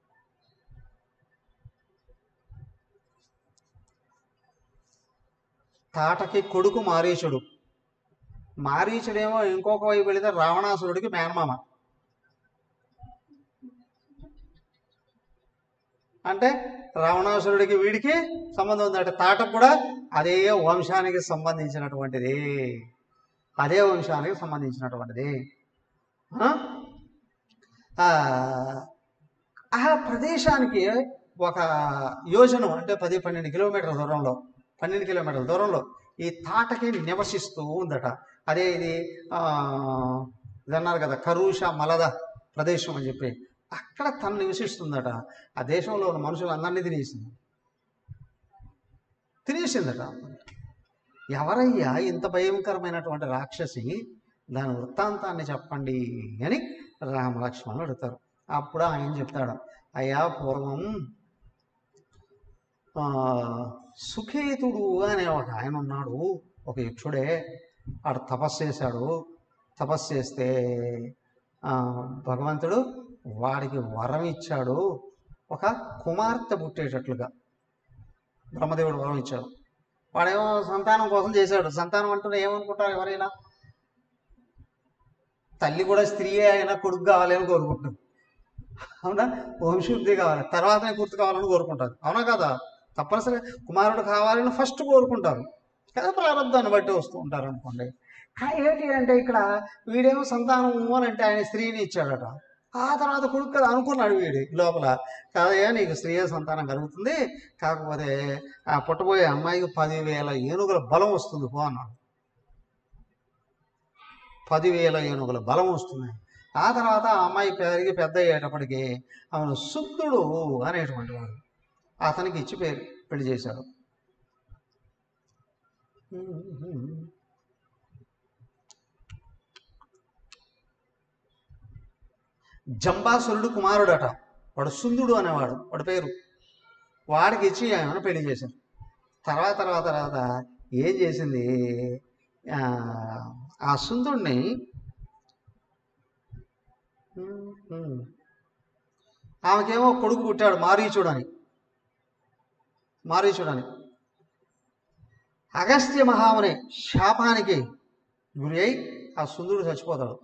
తాటకి కొడుకు మారీచుడు మారీచుడేమో ఇంకొక వైపు వెళితే రావణాసురుడికి మేనమామ అంటే రావణాసురుడికి వీడికి సంబంధం ఉంది అంటే తాటకు కూడా అదే వంశానికి సంబంధించినటువంటిది అదే వంశానికి సంబంధించినటువంటిది ఆ? ఆ, ఆ ప్రదేశానికి ఒక యోజనం అంటే పది పన్నెండు కిలోమీటర్ల దూరంలో పన్నెండు కిలోమీటర్ల దూరంలో ఈ తాటకి నివసిస్తూ ఉందట అదే ఇది ఆ, ఇది అన్నారు కదా కరూష మలద ప్రదేశం అని చెప్పి అక్కడ తను నివసిస్తుందట ఆ దేశంలో ఉన్న మనుషులందరినీ తినేసింది తినేసిందట ఎవరయ్యా ఇంత భయంకరమైనటువంటి రాక్షసి దాని వృత్తాంతాన్ని చెప్పండి అని రామలక్ష్మణులు అడుగుతారు అప్పుడు ఆయన చెప్తాడు అయ్యా పూర్వం ఆ, సుఖేతుడు అనే ఒక ఆయన ఉన్నాడు ఒక యక్షుడే ఆడు తపస్సు చేశాడు తపస్సు చేస్తే ఆ, భగవంతుడు వాడికి వరం ఇచ్చాడు ఒక కుమార్తె పుట్టేటట్లుగా బ్రహ్మదేవుడు వరం ఇచ్చాడు వాడేమో సంతానం కోసం చేశాడు సంతానం అంటూనే ఏమనుకుంటారు ఎవరైనా తల్లి కూడా స్త్రీయే అయినా కొడుకు కావాలి అని కోరుకుంటుంది అవునా వంశవృద్ధి కావాలి తర్వాతనే గుర్తు కావాలని కోరుకుంటారు అవునా కదా తప్పనిసరిగా కుమారుడు కావాలని ఫస్ట్ కోరుకుంటారు కదా ప్రారంభాన్ని బట్టి వస్తూ ఉంటారు అనుకోండి కానీ ఏంటి అంటే ఇక్కడ వీడేమో సంతానం అని అంటే ఆయన స్త్రీని ఇచ్చాడట ఆ తర్వాత కొడుకు కదా అనుకున్నాడు వీడి లోపల కాదయ్యా నీకు స్త్రీయ సంతానం కలుగుతుంది కాకపోతే ఆ పుట్టబోయే అమ్మాయికి పదివేల ఏనుగుల బలం వస్తుంది పో అన్నాడు పదివేల ఏనుగుల బలం వస్తుంది ఆ తర్వాత ఆ అమ్మాయి పెరిగి పెద్ద అయ్యేటప్పటికి అవను శుద్ధుడు అనేటువంటి వాడు అతనికి ఇచ్చి పేరు పెళ్లి చేశాడు జంబాసురుడు కుమారుడట వాడు సుందుడు అనేవాడు వాడి పేరు వాడికి ఇచ్చి ఆమెను పెళ్లి చేశారు తర్వాత తర్వాత తర్వాత ఏం చేసింది ఆ, ఆ సుందుడిని ఆమెకేమో కొడుకు పుట్టాడు మారీచుడని మారీచుడని అగస్త్య మహాముని శాపానికి గురి అయి ఆ సుందుడు చచ్చిపోతాడు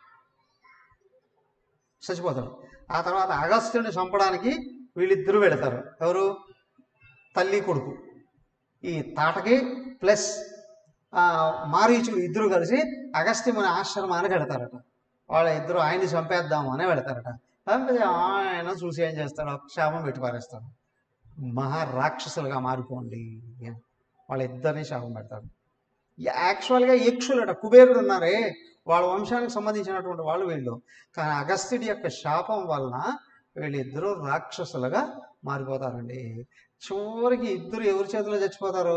చచ్చిపోతాడు ఆ తర్వాత అగస్త్యుని చంపడానికి వీళ్ళిద్దరూ వెళతారు ఎవరు తల్లి కొడుకు ఈ తాటకి ప్లస్ మారీచుడు ఇద్దరు కలిసి అగస్త్యముని ఆశ్రమానికి వెళతారట వాళ్ళ ఇద్దరు ఆయన్ని చంపేద్దాము అని వెళతారట చంపితే ఆయన చూసి ఏం చేస్తాడు శాపం పెట్టి పారేస్తాడు మహా రాక్షసులుగా మారిపోండి అని వాళ్ళిద్దరిని శాపం పెడతాడు యాక్చువల్గా యక్షులట కుబేరుడు ఉన్నారే వాళ్ళ వంశానికి సంబంధించినటువంటి వాళ్ళు వీళ్ళు కానీ అగస్త్యుడి యొక్క శాపం వలన వీళ్ళిద్దరూ రాక్షసులుగా మారిపోతారండి చివరికి ఇద్దరు ఎవరి చేతిలో చచ్చిపోతారు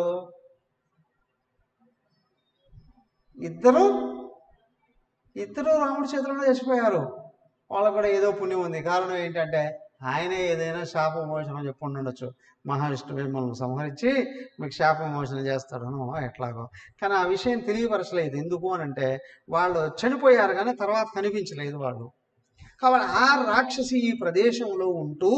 ఇద్దరు ఇద్దరు రాముడి చేతిలోనే చచ్చిపోయారు వాళ్ళకు కూడా ఏదో పుణ్యం ఉంది కారణం ఏంటంటే ఆయనే ఏదైనా శాప విమోచనం చెప్పి ఉండొచ్చు మహావిష్ణు మిమ్మల్ని సంహరించి మీకు శాప విమోచనం చేస్తాడను ఎట్లాగో కానీ ఆ విషయం తెలియపరచలేదు ఎందుకు అని అంటే వాళ్ళు చనిపోయారు కానీ తర్వాత కనిపించలేదు వాళ్ళు కాబట్టి ఆ రాక్షసి ఈ ప్రదేశంలో ఉంటూ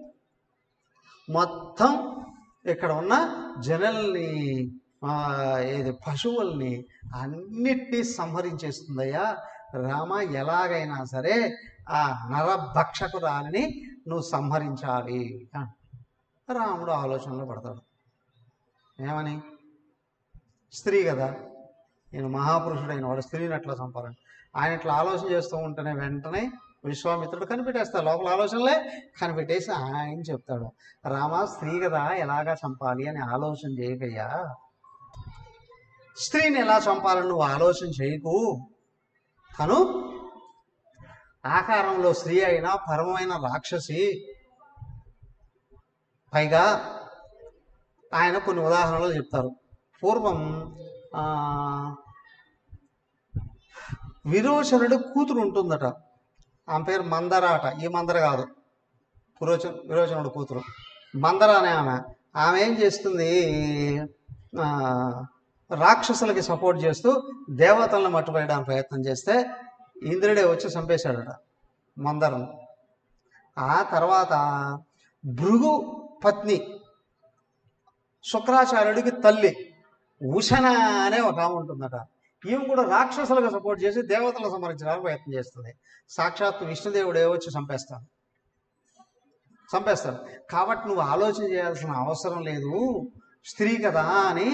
మొత్తం ఇక్కడ ఉన్న జనల్ని ఆ, ఏది పశువుల్ని అన్నిటినీ సంహరించేస్తుందయ్యా రామ ఎలాగైనా సరే ఆ నరభక్షకురాలిని నువ్వు సంహరించాలి అని రాముడు ఆలోచనలో పడతాడు ఏమని స్త్రీ కదా నేను మహాపురుషుడైన వాడు స్త్రీని ఎట్లా చంపాలని ఆయన ఇట్లా ఆలోచన చేస్తూ ఉంటేనే వెంటనే విశ్వామిత్రుడు కనిపెట్టేస్తాడు లోపల ఆలోచనలే కనిపెట్టేసి ఆయన చెప్తాడు రామ స్త్రీ కదా ఎలాగా చంపాలి అని ఆలోచన చేయకయ్యా స్త్రీని ఎలా చంపాలని నువ్వు ఆలోచన చేయకు తను ఆకారంలో స్త్రీ అయిన పరమైన రాక్షసి పైగా ఆయన కొన్ని ఉదాహరణలు చెప్తారు పూర్వం ఆ, విరోచనుడు కూతురు ఉంటుందట ఆమె పేరు మందర అట ఈ మందర కాదు పురోచ విరోచనుడు కూతురు మందర అనే ఆమె ఆమె ఏం చేస్తుంది ఆ, రాక్షసులకి సపోర్ట్ చేస్తూ దేవతలను మట్టుపోయడానికి ప్రయత్నం చేస్తే ఇంద్రుడే వచ్చి చంపేశాడట మందరను ఆ తర్వాత భృగు పత్ని శుక్రాచార్యుడికి తల్లి ఉషణ అనే ఒక ఆమె ఉంటుందట ఈమె కూడా రాక్షసులుగా సపోర్ట్ చేసి దేవతలను సంహరించడానికి ప్రయత్నం చేస్తుంది సాక్షాత్ విష్ణుదేవుడే వచ్చి చంపేస్తాడు చంపేస్తాడు కాబట్టి నువ్వు ఆలోచన చేయాల్సిన అవసరం లేదు స్త్రీ కదా అని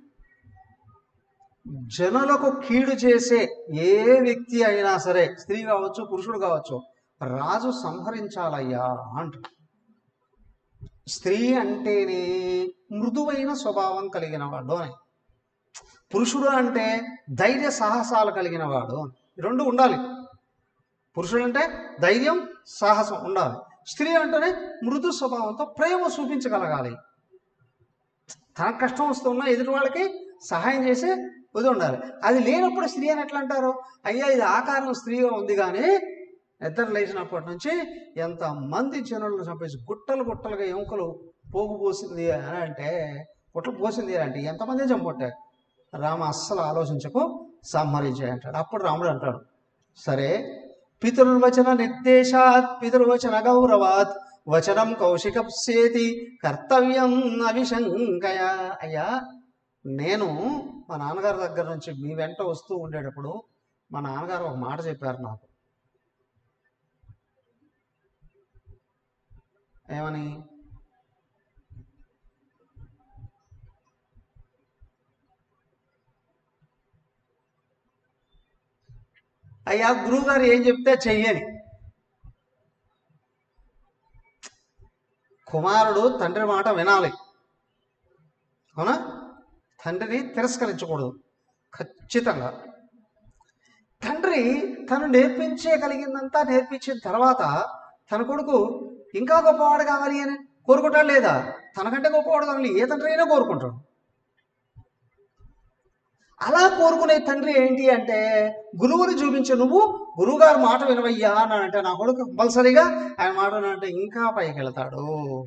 జనులకు కీడు చేసే ఏ వ్యక్తి అయినా సరే స్త్రీ కావచ్చు పురుషుడు కావచ్చు రాజు సంహరించాలయ్యా అంటారు స్త్రీ అంటేనే మృదువైన స్వభావం కలిగిన వాడు అని పురుషుడు అంటే ధైర్య సాహసాలు కలిగిన వాడు అని. ఈ రెండు ఉండాలి పురుషుడు అంటే ధైర్యం సాహసం ఉండాలి స్త్రీ అంటేనే మృదు స్వభావంతో ప్రేమ చూపించగలగాలి తన కష్టం వస్తున్నా ఎదుటి వాళ్ళకి సహాయం చేసే ఇది ఉండాలి అది లేనప్పుడు స్త్రీ అని ఎట్లా అంటారు అయ్యా ఇది ఆకారం స్త్రీగా ఉంది కానీ నిద్ర లేచినప్పటి నుంచి ఎంతమంది జనులను చంపేసి గుట్టలు గుట్టలుగా ఎముకలు పోగు పోసింది అని అంటే గుట్టలు పోసింది అని అంటే ఎంతమంది చంపొట్టారు రామ అస్సలు ఆలోచించకు సంహరించాయి అంటాడు అప్పుడు రాముడు అంటాడు సరే పితృర్వచన నిర్దేశాత్ పితృవచన గౌరవాత్ వచనం కౌశికప్సేతి కర్తవ్యం అవిశంకయ అయ్యా నేను మా నాన్నగారి దగ్గర నుంచి మీ వెంట వస్తూ ఉండేటప్పుడు మా నాన్నగారు ఒక మాట చెప్పారు నాకు ఏమని అయ్యా గురువుగారు ఏం చెప్తే చెయ్యని కుమారుడు తండ్రి మాట వినాలి అవునా తండ్రిని తిరస్కరించకూడదు ఖచ్చితంగా తండ్రి తను నేర్పించగలిగిందంతా నేర్పించిన తర్వాత తన కొడుకు ఇంకా గొప్పవాడు కావాలి అని కోరుకుంటాడు లేదా తనకంటే గొప్పవాడు కావాలి ఏ తండ్రి అయినా కోరుకుంటాడు అలా కోరుకునే తండ్రి ఏంటి అంటే గురువుని చూపించే నువ్వు గురువుగారు మాట వినవయ్యా అని అంటే నా కొడుకు కంపల్సరీగా ఆయన మాట అంటే ఇంకా పైకి వెళ్తాడు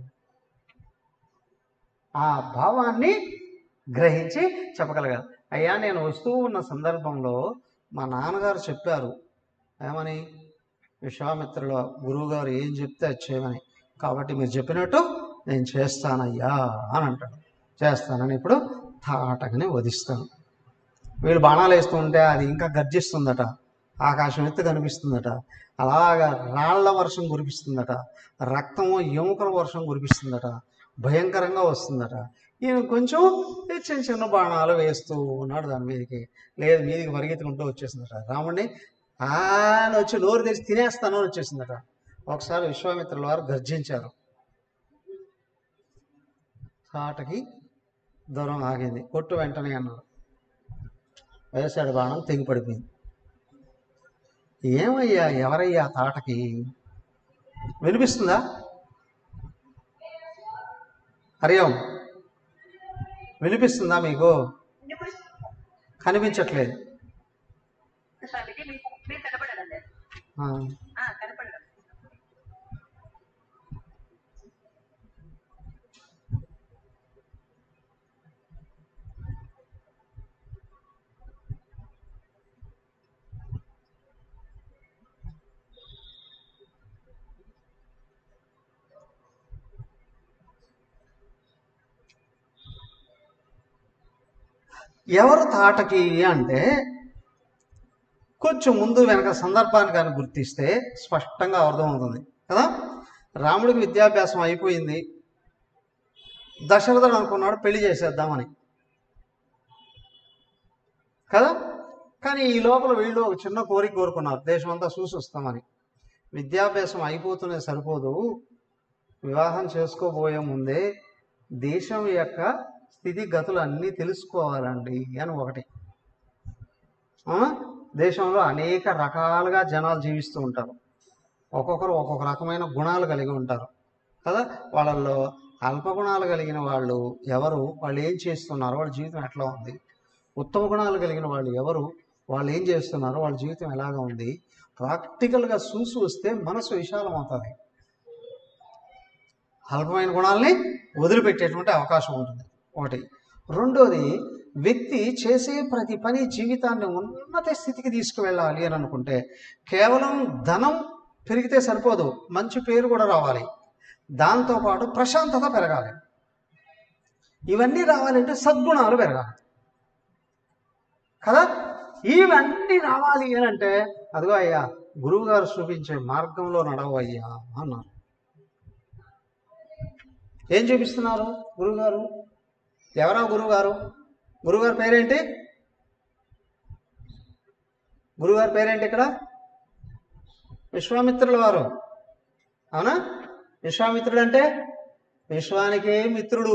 ఆ భావాన్ని గ్రహించి చెప్పగలగాలి అయ్యా నేను వస్తూ ఉన్న సందర్భంలో మా నాన్నగారు చెప్పారు ఏమని విశ్వామిత్రుల గురువుగారు ఏం చెప్తే అది చేయమని కాబట్టి మీరు చెప్పినట్టు నేను చేస్తానయ్యా అని అంటాడు చేస్తానని ఇప్పుడు తాటకని వధిస్తాను వీళ్ళు బాణాలు వేస్తూ ఉంటే అది ఇంకా గర్జిస్తుందట ఆకాశం ఎత్తు కనిపిస్తుందట అలాగా రాళ్ల వర్షం కురిపిస్తుందట రక్తము ఎముకల వర్షం కురిపిస్తుందట భయంకరంగా వస్తుందట ఈయన కొంచెం ఈ చిన్న చిన్న బాణాలు వేస్తూ ఉన్నాడు దాని మీదకి లేదు మీదికి పరిగెత్తుకుంటూ వచ్చేసిందట రాముడిని ఆయన వచ్చి నోరు తెరిచి తినేస్తాను అని వచ్చేసిందట ఒకసారి విశ్వామిత్రుల వారు గర్జించారు తాటకి దూరం ఆగింది కొట్టు వెంటనే అన్నారు వేసాడు బాణం తెగి పడిపోయింది ఏమయ్యా ఎవరయ్యా తాటకి వినిపిస్తుందా హరి ఓం వినిపిస్తుందా మీకు కనిపించట్లేదు స్వామిజీ మీకు మీరు కనపడదండి ఆ, కనపడడం ఎవరు తాటకి అంటే కొంచెం ముందు వెనక సందర్భాన్ని కానీ గుర్తిస్తే స్పష్టంగా అర్థమవుతుంది కదా రాముడికి విద్యాభ్యాసం అయిపోయింది దశరథుడు అనుకున్నాడు పెళ్లి చేసేద్దామని కదా కానీ ఈ లోపల వీళ్ళు ఒక చిన్న కోరిక కోరుకున్నారు దేశం అంతా చూసి వస్తామని విద్యాభ్యాసం అయిపోతూనే సరిపోదు వివాహం చేసుకోబోయే ముందే దేశం యొక్క స్థితిగతులు అన్నీ తెలుసుకోవాలండి అని ఒకటి ఆ? దేశంలో అనేక రకాలుగా జనాలు జీవిస్తూ ఉంటారు ఒక్కొక్కరు ఒక్కొక్క రకమైన గుణాలు కలిగి ఉంటారు కదా వాళ్ళల్లో అల్ప గుణాలు కలిగిన వాళ్ళు ఎవరు వాళ్ళు ఏం చేస్తున్నారు వాళ్ళ జీవితం ఎట్లా ఉంది ఉత్తమ గుణాలు కలిగిన వాళ్ళు ఎవరు వాళ్ళు ఏం చేస్తున్నారు వాళ్ళ జీవితం ఎలాగా ఉంది ప్రాక్టికల్గా చూసి వస్తే మనసు విశాలం అవుతుంది అల్పమైన గుణాలని వదిలిపెట్టేటువంటి అవకాశం ఉంటుంది ఒకటి రెండోది వ్యక్తి చేసే ప్రతి పని జీవితాన్ని ఉన్నత స్థితికి తీసుకువెళ్ళాలి అని అనుకుంటే కేవలం ధనం పెరిగితే సరిపోదు మంచి పేరు కూడా రావాలి దాంతోపాటు ప్రశాంతత పెరగాలి ఇవన్నీ రావాలంటే సద్గుణాలు పెరగాలి కదా ఇవన్నీ రావాలి అని అంటే అదిగో అయ్యా గురువు గారు చూపించే మార్గంలో నడవు అయ్యా అన్నారు ఏం చూపిస్తున్నారు గురువుగారు ఎవరా గురువుగారు గురువుగారి పేరేంటి గురువుగారి పేరేంటి ఇక్కడ విశ్వామిత్రుల వారు అవునా విశ్వామిత్రుడు అంటే విశ్వానికే మిత్రుడు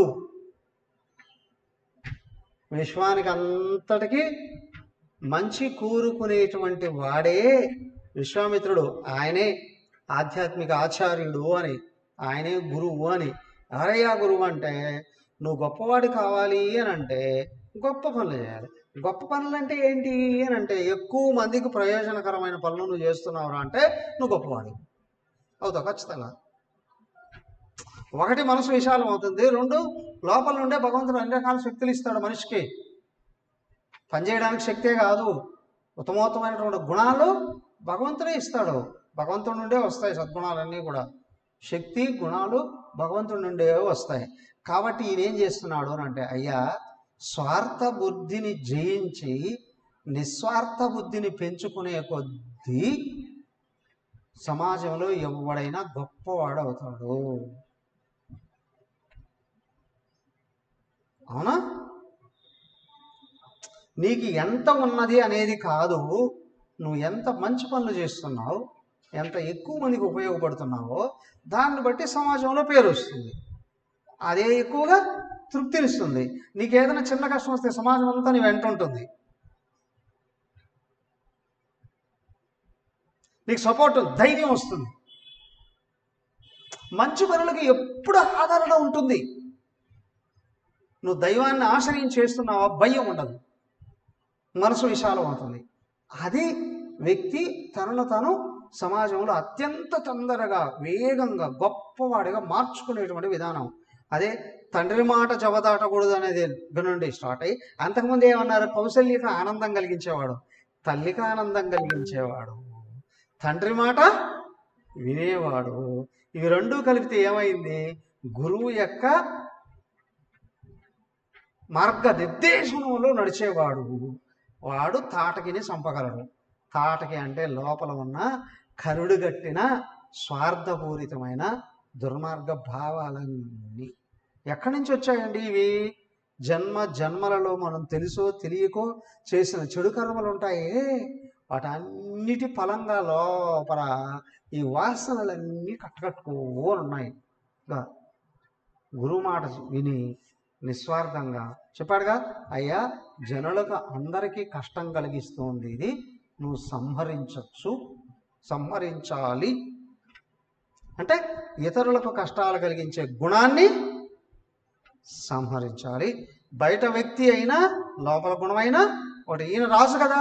విశ్వానికి అంతటికి మంచి కూరుకునేటువంటి వాడే విశ్వామిత్రుడు ఆయనే ఆధ్యాత్మిక ఆచార్యుడు అని ఆయనే గురువు అని ఎవరయ్యా గురువు అంటే నువ్వు గొప్పవాడు కావాలి అని అంటే గొప్ప పనులు చేయాలి గొప్ప పనులు అంటే ఏంటి అని అంటే ఎక్కువ మందికి ప్రయోజనకరమైన పనులు నువ్వు చేస్తున్నావు అంటే నువ్వు గొప్పవాడు అవుతావు ఖచ్చితంగా ఒకటి మనసు విశాలం అవుతుంది రెండు లోపల నుండే భగవంతుడు అన్ని రకాల శక్తులు ఇస్తాడు మనిషికి పనిచేయడానికి శక్తే కాదు ఉత్తమోత్తమైనటువంటి గుణాలు భగవంతుడే ఇస్తాడు భగవంతుడి నుండే వస్తాయి సద్గుణాలన్నీ కూడా శక్తి గుణాలు భగవంతుడి నుండే వస్తాయి కాబట్టి ఈయన ఏం చేస్తున్నాడు అని అంటే అయ్యా స్వార్థ బుద్ధిని జయించి నిస్వార్థ బుద్ధిని పెంచుకునే కొద్దీ సమాజంలో ఎవడైనా గొప్పవాడు అవుతాడు అవునా నీకు ఎంత ఉన్నది అనేది కాదు నువ్వు ఎంత మంచి పనులు చేస్తున్నావు ఎంత ఎక్కువ మందికి ఉపయోగపడుతున్నావో దాన్ని బట్టి సమాజంలో పేరు వస్తుంది అదే ఎక్కువగా తృప్తినిస్తుంది నీకు ఏదైనా చిన్న కష్టం వస్తే సమాజం అంతా నీ వెంట ఉంటుంది నీకు సపోర్ట్ ధైర్యం వస్తుంది మంచి పనులకి ఎప్పుడు ఆదరణ ఉంటుంది నువ్వు దైవాన్ని ఆశ్రయం చేస్తున్నావా భయం ఉండదు మనసు విశాలం అవుతుంది అది వ్యక్తి తనను తాను సమాజంలో అత్యంత తొందరగా వేగంగా గొప్పవాడిగా మార్చుకునేటువంటి విధానం అదే తండ్రి మాట జవదాటకూడదు అనేది నుండి స్టార్ట్ అయ్యి అంతకుముందు ఏమన్నారు కౌశల్యకి ఆనందం కలిగించేవాడు తల్లికి ఆనందం కలిగించేవాడు తండ్రి మాట వినేవాడు ఇవి రెండూ కలిపితే ఏమైంది గురువు యొక్క మార్గనిర్దేశంలో నడిచేవాడు వాడు తాటకిని చంపగలడు తాటకి అంటే లోపల ఉన్న కరుడు గట్టిన స్వార్థపూరితమైన దుర్మార్గ భావాలన్నీ ఎక్కడి నుంచి వచ్చాయండి ఇవి జన్మ జన్మలలో మనం తెలుసో తెలియకో చేసిన చెడు కర్మలు ఉంటాయే వాటన్నిటి ఫలంగా లోపల ఈ వాసనలన్నీ కట్టకట్టుకోని ఉన్నాయి గా గురువు మాట విని నిస్వార్థంగా చెప్పాడుగా అయ్యా జనులకు అందరికీ కష్టం కలిగిస్తుంది ఇది నువ్వు సంహరించచ్చు సంహరించాలి అంటే ఇతరులకు కష్టాలు కలిగించే గుణాన్ని సంహరించాలి బయట వ్యక్తి అయినా లోపల గుణమైనా ఒకటి ఈయన రాజు కదా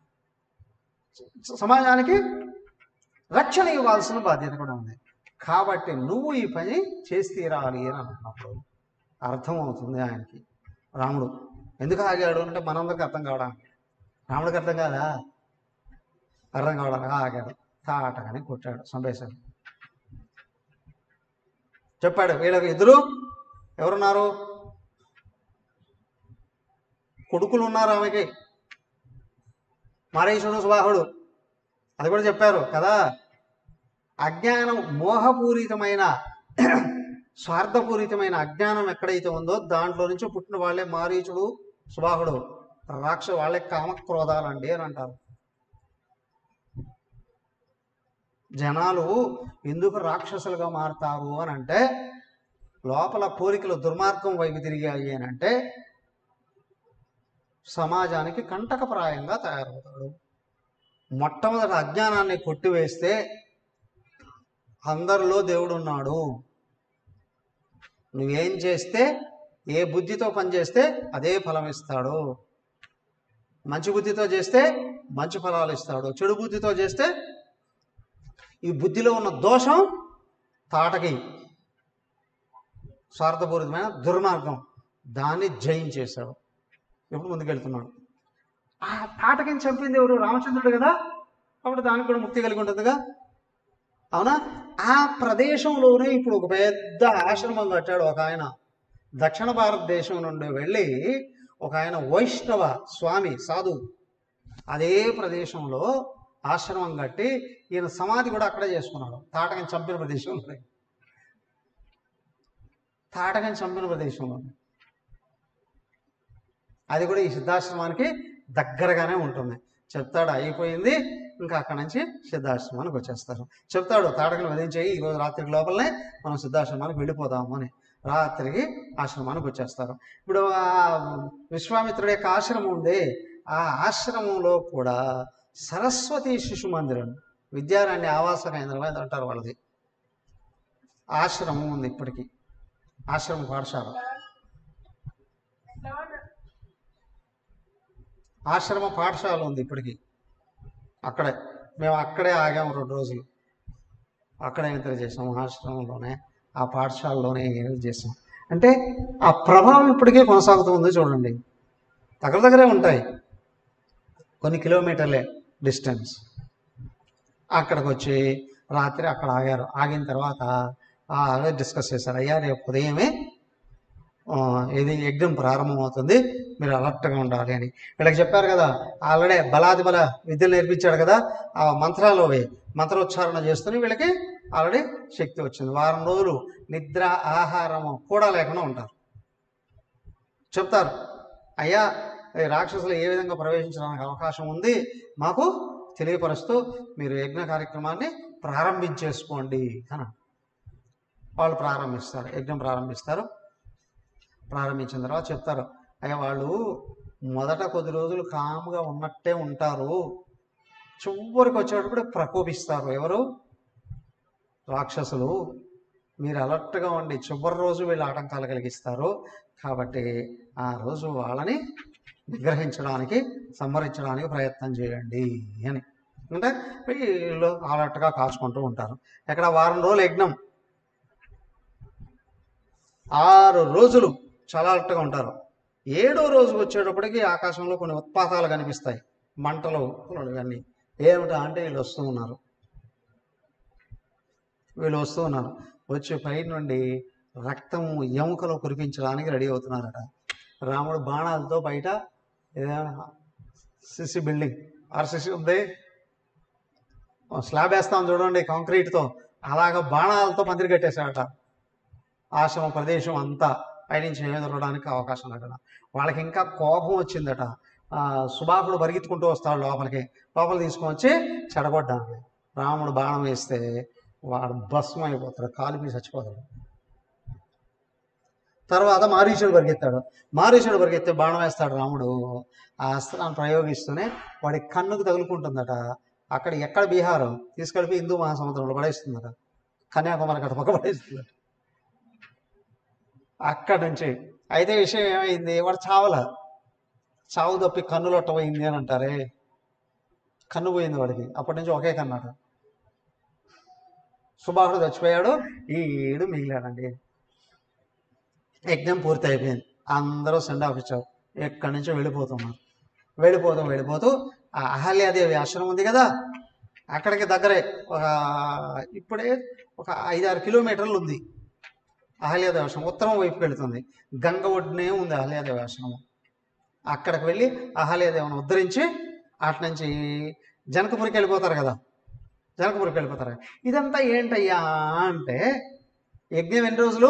సమాజానికి రక్షణ ఇవ్వాల్సిన బాధ్యత కూడా ఉంది కాబట్టి నువ్వు ఈ పని చేసి తీరాలి అని అన్నప్పుడు అర్థమవుతుంది ఆయనకి రాముడు ఎందుకు ఆగాడు అంటే మనందరికి అర్థం కావడానికి రాముడికి అర్థం కాదా అర్థం కావడానికి ఆగాడు తాటగానే కొట్టాడు సంబేశాడు చెప్పాడు వీళ్ళకి ఎదురు ఎవరున్నారు కొడుకులు ఉన్నారు ఆమెకి మారీషుడు సుబాహుడు అది కూడా చెప్పారు కదా అజ్ఞానం మోహపూరితమైన స్వార్థపూరితమైన అజ్ఞానం ఎక్కడైతే ఉందో దాంట్లో నుంచి పుట్టిన వాళ్ళే మారీచుడు సుబాహుడు రాక్ష వాళ్ళే కామక్రోధాలండి అని అంటారు జనాలు ఎందుకు రాక్షసులుగా మారుతారు అని అంటే లోపల కోరికలు దుర్మార్గం వైపు తిరిగాయి అని అంటే సమాజానికి కంటకప్రాయంగా తయారవుతాడు మొట్టమొదటి అజ్ఞానాన్ని కొట్టివేస్తే అందరిలో దేవుడు ఉన్నాడు నువ్వేం చేస్తే ఏ బుద్ధితో పనిచేస్తే అదే ఫలం ఇస్తాడు మంచి బుద్ధితో చేస్తే మంచి ఫలాలు ఇస్తాడు చెడు బుద్ధితో చేస్తే ఈ బుద్ధిలో ఉన్న దోషం తాటకి స్వార్థపూరితమైన దుర్మార్గం దాన్ని జయించేశాడు ఎప్పుడు ముందుకెళ్తున్నాడు ఆ తాటకిని చంపింది ఎవరు రామచంద్రుడు కదా కాబట్టి దానికి కూడా ముక్తి కలిగి ఉంటుందిగా అవునా ఆ ప్రదేశంలోనే ఇప్పుడు ఒక పెద్ద ఆశ్రమం కట్టాడు ఒక ఆయన దక్షిణ భారతదేశం నుండి వెళ్ళి ఒక ఆయన వైష్ణవ స్వామి సాధు అదే ప్రదేశంలో ఆశ్రమం కట్టి ఈయన సమాధి కూడా అక్కడే చేసుకున్నాడు తాటకని చంపిన ప్రదేశంలో తాటకని చంపిన ప్రదేశంలో అది కూడా ఈ సిద్ధాశ్రమానికి దగ్గరగానే ఉంటుంది చెప్తాడు అయిపోయింది ఇంకా అక్కడి నుంచి సిద్ధాశ్రమానికి వచ్చేస్తారు చెప్తాడు తాటకని వదిలించేయి ఈరోజు రాత్రికి లోపలనే మనం సిద్ధాశ్రమానికి వెళ్ళిపోదాము అని రాత్రికి ఆశ్రమానికి వచ్చేస్తారు ఇప్పుడు ఆ విశ్వామిత్రుడి యొక్క ఆశ్రమం ఉంది ఆ ఆశ్రమంలో కూడా సరస్వతి శిశు మందిరం విద్యారాణ్య ఆవాస కేంద్రం అని అంటారు వాళ్ళది ఆశ్రమం ఉంది ఇప్పటికీ ఆశ్రమ పాఠశాల ఆశ్రమ పాఠశాల ఉంది ఇప్పటికీ అక్కడే మేము అక్కడే ఆగాము రెండు రోజులు అక్కడే ఎంటర్ చేసాం ఆశ్రమంలోనే ఆ పాఠశాలలోనే ఎంటర్ చేసాం అంటే ఆ ప్రభావం ఇప్పటికే కొనసాగుతుంది చూడండి దగ్గర దగ్గరే ఉంటాయి కొన్ని కిలోమీటర్లే డిస్టెన్స్ అక్కడికి వచ్చి రాత్రి అక్కడ ఆగారు ఆగిన తర్వాత ఆ, అదే డిస్కస్ చేశారు అయ్యా రేపు ఉదయమే ఆ, ఇది యజ్ఞం ప్రారంభమవుతుంది మీరు అలర్ట్గా ఉండాలి అని వీళ్ళకి చెప్పారు కదా ఆల్రెడీ బలాది బల విద్యలు నేర్పించాడు కదా ఆ మంత్రాలు అవి మంత్రోచ్చారణ చేస్తూనే వీళ్ళకి ఆల్రెడీ శక్తి వచ్చింది వారం రోజులు నిద్ర ఆహారము కూడా లేకుండా ఉంటారు చెప్తారు అయ్యా ఈ రాక్షసులు ఏ విధంగా ప్రవేశించడానికి అవకాశం ఉంది మాకు తెలియపరుస్తూ మీరు యజ్ఞ కార్యక్రమాన్ని ప్రారంభించేసుకోండి అని వాళ్ళు ప్రారంభిస్తారు యజ్ఞం ప్రారంభిస్తారు ప్రారంభించిన తర్వాత చెప్తారు అయ్యా వాళ్ళు మొదట కొద్ది రోజులు కామ్గా ఉన్నట్టే ఉంటారు చివరికి వచ్చేటప్పుడు ప్రకోపిస్తారు ఎవరు రాక్షసులు మీరు అలర్ట్గా ఉండి చివరి రోజు వీళ్ళు ఆటంకాలు కలిగిస్తారు కాబట్టి ఆ రోజు వాళ్ళని నిగ్రహించడానికి సంహరించడానికి ప్రయత్నం చేయండి అని అంటే వీళ్ళు అలర్ట్గా కాచుకుంటూ ఉంటారు ఇక్కడ వారం రోజులు యజ్ఞం ఆరు రోజులు చాలా అలర్ట్గా ఉంటారు ఏడో రోజు వచ్చేటప్పటికి ఆకాశంలో కొన్ని ఉత్పాతాలు కనిపిస్తాయి మంటలు ఇవన్నీ ఏమిటా అంటే వీళ్ళు వస్తూ ఉన్నారు వీళ్ళు వస్తూ ఉన్నారు వచ్చి పై నుండి రక్తం ఎముకలు కురిపించడానికి రెడీ అవుతున్నారట రాముడు బాణాలతో బయట సిసి బిల్డింగ్ ఆర్సిసి ఉంది స్లాబ్ వేస్తాం చూడండి కాంక్రీట్తో అలాగ బాణాలతో పందిరి కట్టేశాడట ఆశ్రమ ప్రదేశం అంతా పైనుంచి ఎదురడానికి అవకాశం లేదట వాళ్ళకి ఇంకా కోపం వచ్చిందట ఆ, సుబాహుడు పరిగెత్తుకుంటూ వస్తాడు లోపలికి లోపల తీసుకొని వచ్చి చెడగొట్టడానికి రాముడు బాణం వేస్తే వాడు భస్మం అయిపోతాడు కాలిపి చచ్చిపోతాడు తర్వాత మారీచుడు పరిగెత్తాడు మారీచుడు పరిగెత్తే బాణం వేస్తాడు రాముడు ఆ అస్త్రాన్ని ప్రయోగిస్తూనే వాడి కన్నుకు తగులుకుంటుందట అక్కడ ఎక్కడ బీహారు తీసుకెళ్ళి హిందూ మహాసముద్రంలో పడేస్తుందట కన్యాకుమారి అక్కడ పక్క పడేస్తుందట అక్కడి నుంచి అయితే విషయం ఏమైంది వాడు చావల చావు తప్పి కన్ను లొట్టపోయింది అని అంటారే కన్ను పోయింది వాడికి అప్పటి నుంచి ఒకే కన్నాడు సుబాహుడు చచ్చిపోయాడు ఈడు మిగిలాడండి యజ్ఞం పూర్తి అయిపోయింది అందరూ సెండ్ ఆఫ్ ఇచ్చారు ఎక్కడి నుంచో వెళ్ళిపోతున్నారు వెళ్ళిపోతూ వెళ్ళిపోతూ ఆ అహల్యాదేవి ఆశ్రమం ఉంది కదా అక్కడికి దగ్గరే ఒక ఇప్పుడే ఒక ఐదారు కిలోమీటర్లు ఉంది అహల్యాదేవి ఆశ్రమం ఉత్తరం వైపుకి వెళుతుంది గంగ ఒడ్డునే ఉంది అహల్యాదేవి ఆశ్రమం అక్కడికి వెళ్ళి అహల్యాదేవిని ఉద్ధరించి అటు నుంచి జనకపురికి వెళ్ళిపోతారు కదా జనకపురికి వెళ్ళిపోతారు ఇదంతా ఏంటయ్యా అంటే యజ్ఞం ఎన్ని రోజులు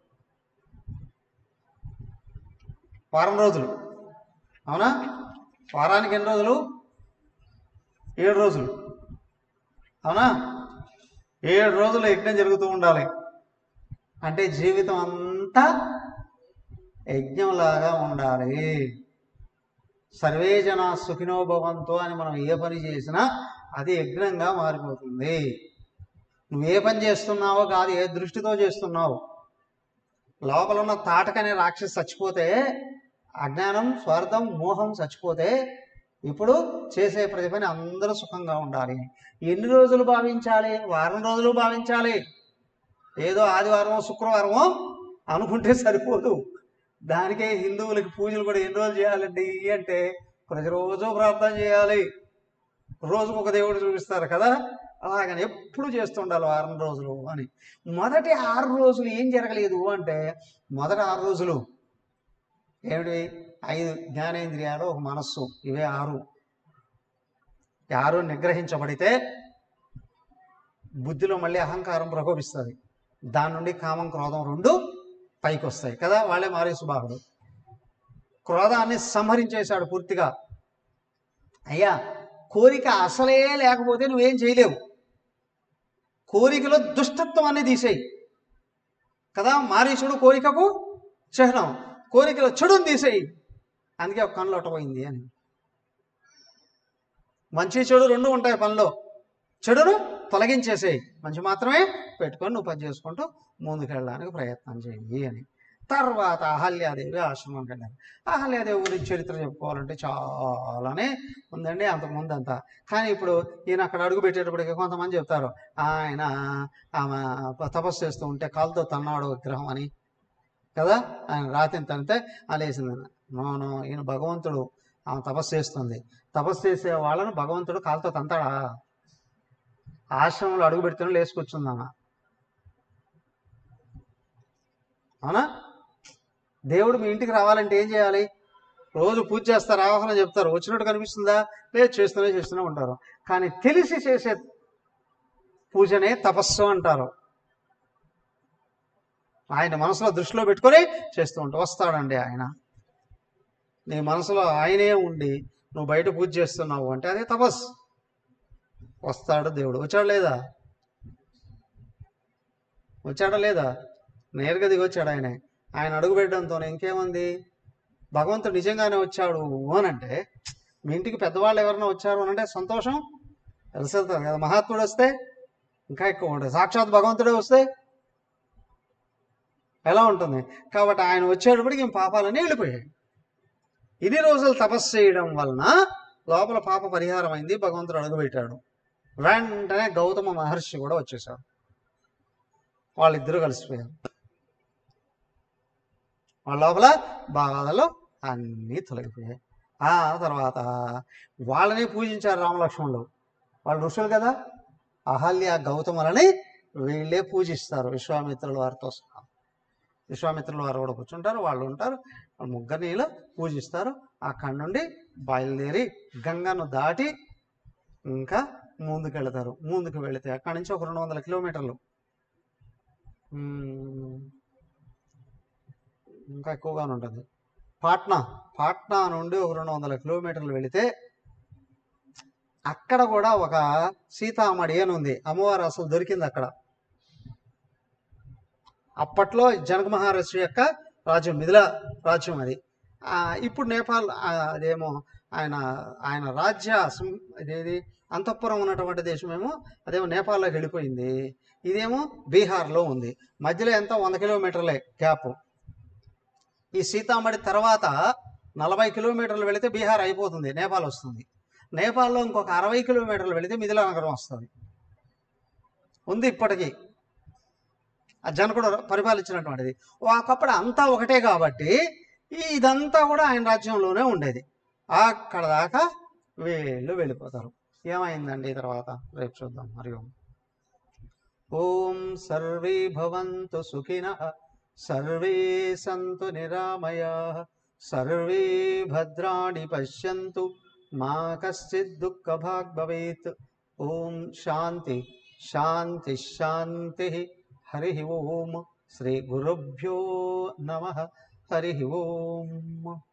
వారం రోజులు అవునా వారానికి ఎన్ని రోజులు ఏడు రోజులు అవునా ఏడు రోజులు యజ్ఞం జరుగుతూ ఉండాలి అంటే జీవితం అంతా యజ్ఞంలాగా ఉండాలి సర్వే జన సుఖినో భవంతో అని మనం ఏ పని చేసినా అది యజ్ఞంగా మారిపోతుంది నువ్వు ఏ పని చేస్తున్నావో కాదు ఏ దృష్టితో చేస్తున్నావు లోపల ఉన్న తాటకనే రాక్షసి చచ్చిపోతే అజ్ఞానం స్వార్థం మోహం చచ్చిపోతే ఇప్పుడు చేసే ప్రతి పని అందరూ సుఖంగా ఉండాలి ఎన్ని రోజులు భావించాలి వారం రోజులు భావించాలి ఏదో ఆదివారమో శుక్రవారమో అనుకుంటే సరిపోదు దానికే హిందువులకి పూజలు కూడా ఎన్ని రోజులు చేయాలండి అంటే ప్రతిరోజు ప్రార్థన చేయాలి రోజుకు ఒక దేవుడు చూపిస్తారు కదా అలాగని ఎప్పుడు చేస్తుండాలి వారం రోజులు అని మొదటి ఆరు రోజులు ఏం జరగలేదు అంటే మొదటి ఆరు రోజులు ఏమిటి ఐదు జ్ఞానేంద్రియాలు ఒక మనస్సు ఇవే ఆరు ఈ ఆరు నిగ్రహించబడితే బుద్ధిలో మళ్ళీ అహంకారం ప్రకోపిస్తుంది దాని నుండి కామం క్రోధం రెండు పైకి వస్తాయి కదా వాళ్ళే మారే సుబాహుడు క్రోధాన్ని సంహరించేశాడు పూర్తిగా అయ్యా కోరిక అసలే లేకపోతే నువ్వేం చేయలేవు కోరికలో దుష్టత్వం అనేది తీసేయి కదా మారీచుడు కోరికకు చిహ్నం కోరికలో చెడుని తీసేయి అందుకే ఒక కన్ను పోయింది అని మంచి చెడు రెండు ఉంటాయి పనిలో చెడును తొలగించేసేయి మంచి మాత్రమే పెట్టుకొని నువ్వు పని చేసుకుంటూ ముందుకెళ్ళడానికి ప్రయత్నం చేయి అని తర్వాత అహల్యాదేవి ఆశ్రమంకి వెళ్ళారు అహల్యాదేవి గురించి చరిత్ర చెప్పుకోవాలంటే చాలానే ఉందండి అంతకుముందు అంతా కానీ ఇప్పుడు ఈయన అక్కడ అడుగు పెట్టేటప్పటికి కొంతమంది చెప్తారు ఆయన ఆమె తపస్సు చేస్తూ ఉంటే కాలుతో తన్నాడు విగ్రహం అని కదా ఆయన రాతిని తనితే అలేసింది నో నో ఈయన భగవంతుడు ఆమె తపస్సు చేస్తుంది తపస్సు చేసే వాళ్ళను భగవంతుడు కాలుతో తంతాడా ఆశ్రమంలో అడుగు పెడుతున్న లేసుకొచ్చుందామా అవునా దేవుడు మీ ఇంటికి రావాలంటే ఏం చేయాలి రోజు పూజ చేస్తారు ఆవాహన చెప్తారు వచ్చినట్టు కనిపిస్తుందా లేదు చేస్తూనే చేస్తూనే ఉంటారు కానీ తెలిసి చేసే పూజనే తపస్సు అంటారు ఆయన మనసులో దృష్టిలో పెట్టుకొని చేస్తూ ఉంటావు వస్తాడండి ఆయన నీ మనసులో ఆయనే ఉండి నువ్వు బయట పూజ చేస్తున్నావు అంటే అదే తపస్సు వస్తాడు దేవుడు వచ్చాడు లేదా వచ్చాడా లేదా నేరుగా దిగి వచ్చాడు ఆయన ఆయన అడుగు పెట్టడంతో ఇంకేముంది భగవంతుడు నిజంగానే వచ్చాడు అనంటే మీ ఇంటికి పెద్దవాళ్ళు ఎవరైనా వచ్చారు అనంటే సంతోషం తెలిసేస్తారు కదా మహాత్ముడు వస్తే ఇంకా ఎక్కువ ఉంటుంది సాక్షాత్ భగవంతుడే వస్తే ఎలా ఉంటుంది కాబట్టి ఆయన వచ్చేటప్పటికి ఈ పాపాలన్నీ వెళ్ళిపోయాయి ఇన్ని రోజులు తపస్సు చేయడం వలన లోపల పాప పరిహారం అయింది భగవంతుడు అడుగుపెట్టాడు వెంటనే గౌతమ మహర్షి కూడా వచ్చేసాడు వాళ్ళిద్దరూ కలిసిపోయారు వాళ్ళ లోపల బాధలు అన్నీ తొలగిపోయాయి ఆ తర్వాత వాళ్ళని పూజించారు రామలక్ష్మణులు వాళ్ళు ఋషులు కదా అహల్య గౌతములని వీళ్ళే పూజిస్తారు విశ్వామిత్రుల వారితో సహా విశ్వామిత్రుల వారు కూడా కూర్చుంటారు వాళ్ళు ఉంటారు వాళ్ళు ముగ్గురిని ఇలా పూజిస్తారు అక్కడి నుండి బయలుదేరి గంగను దాటి ఇంకా ముందుకు వెళతారు ముందుకు వెళితే అక్కడి నుంచి ఒక రెండు వందల కిలోమీటర్లు మ్మ్. ఇంకా ఎక్కువగానే ఉంటుంది పాట్నా పాట్నా నుండి ఒక రెండు వందల కిలోమీటర్లు వెళితే అక్కడ కూడా ఒక సీతామడి అని ఉంది అమ్మవారు అసలు దొరికింది అక్కడ అప్పట్లో జనక మహారాజు యొక్క రాజ్యం మిథిల రాజ్యం అది ఆ, ఇప్పుడు నేపాల్ ఆ, అదేమో ఆయన ఆయన రాజ్య సం- ఇదేది అంతఃపురం ఉన్నటువంటి దేశమేమో అదేమో నేపాల్లోకి వెళ్ళిపోయింది ఇదేమో బీహార్లో ఉంది మధ్యలో ఎంత వంద కిలోమీటర్లే గ్యాప్ ఈ సీతామడి తర్వాత నలభై కిలోమీటర్లు వెళితే బీహార్ అయిపోతుంది నేపాల్ వస్తుంది నేపాల్లో ఇంకొక అరవై కిలోమీటర్లు వెళితే మిథిలా నగరం వస్తుంది ఉంది ఇప్పటికీ ఆ జనకుడు పరిపాలించినటువంటిది ఒకప్పుడు అంతా ఒకటే కాబట్టి ఈ ఇదంతా కూడా ఆయన రాజ్యంలోనే ఉండేది అక్కడ దాకా వీళ్ళు వెళ్ళిపోతారు ఏమైందండి తర్వాత రేపు చూద్దాం మరి ఓం. ఓం సర్వే భవంతు సుఖినః సర్వే సంతు నిరామయా సర్వే భద్రాణి పశ్యంతు మా కశ్చిత్ దుఃఖభాగ్ భవేత్ ఓం శాంతి శాంతి శాంతి హరి ఓం శ్రీ గురుభ్యో నమ హరి ఓం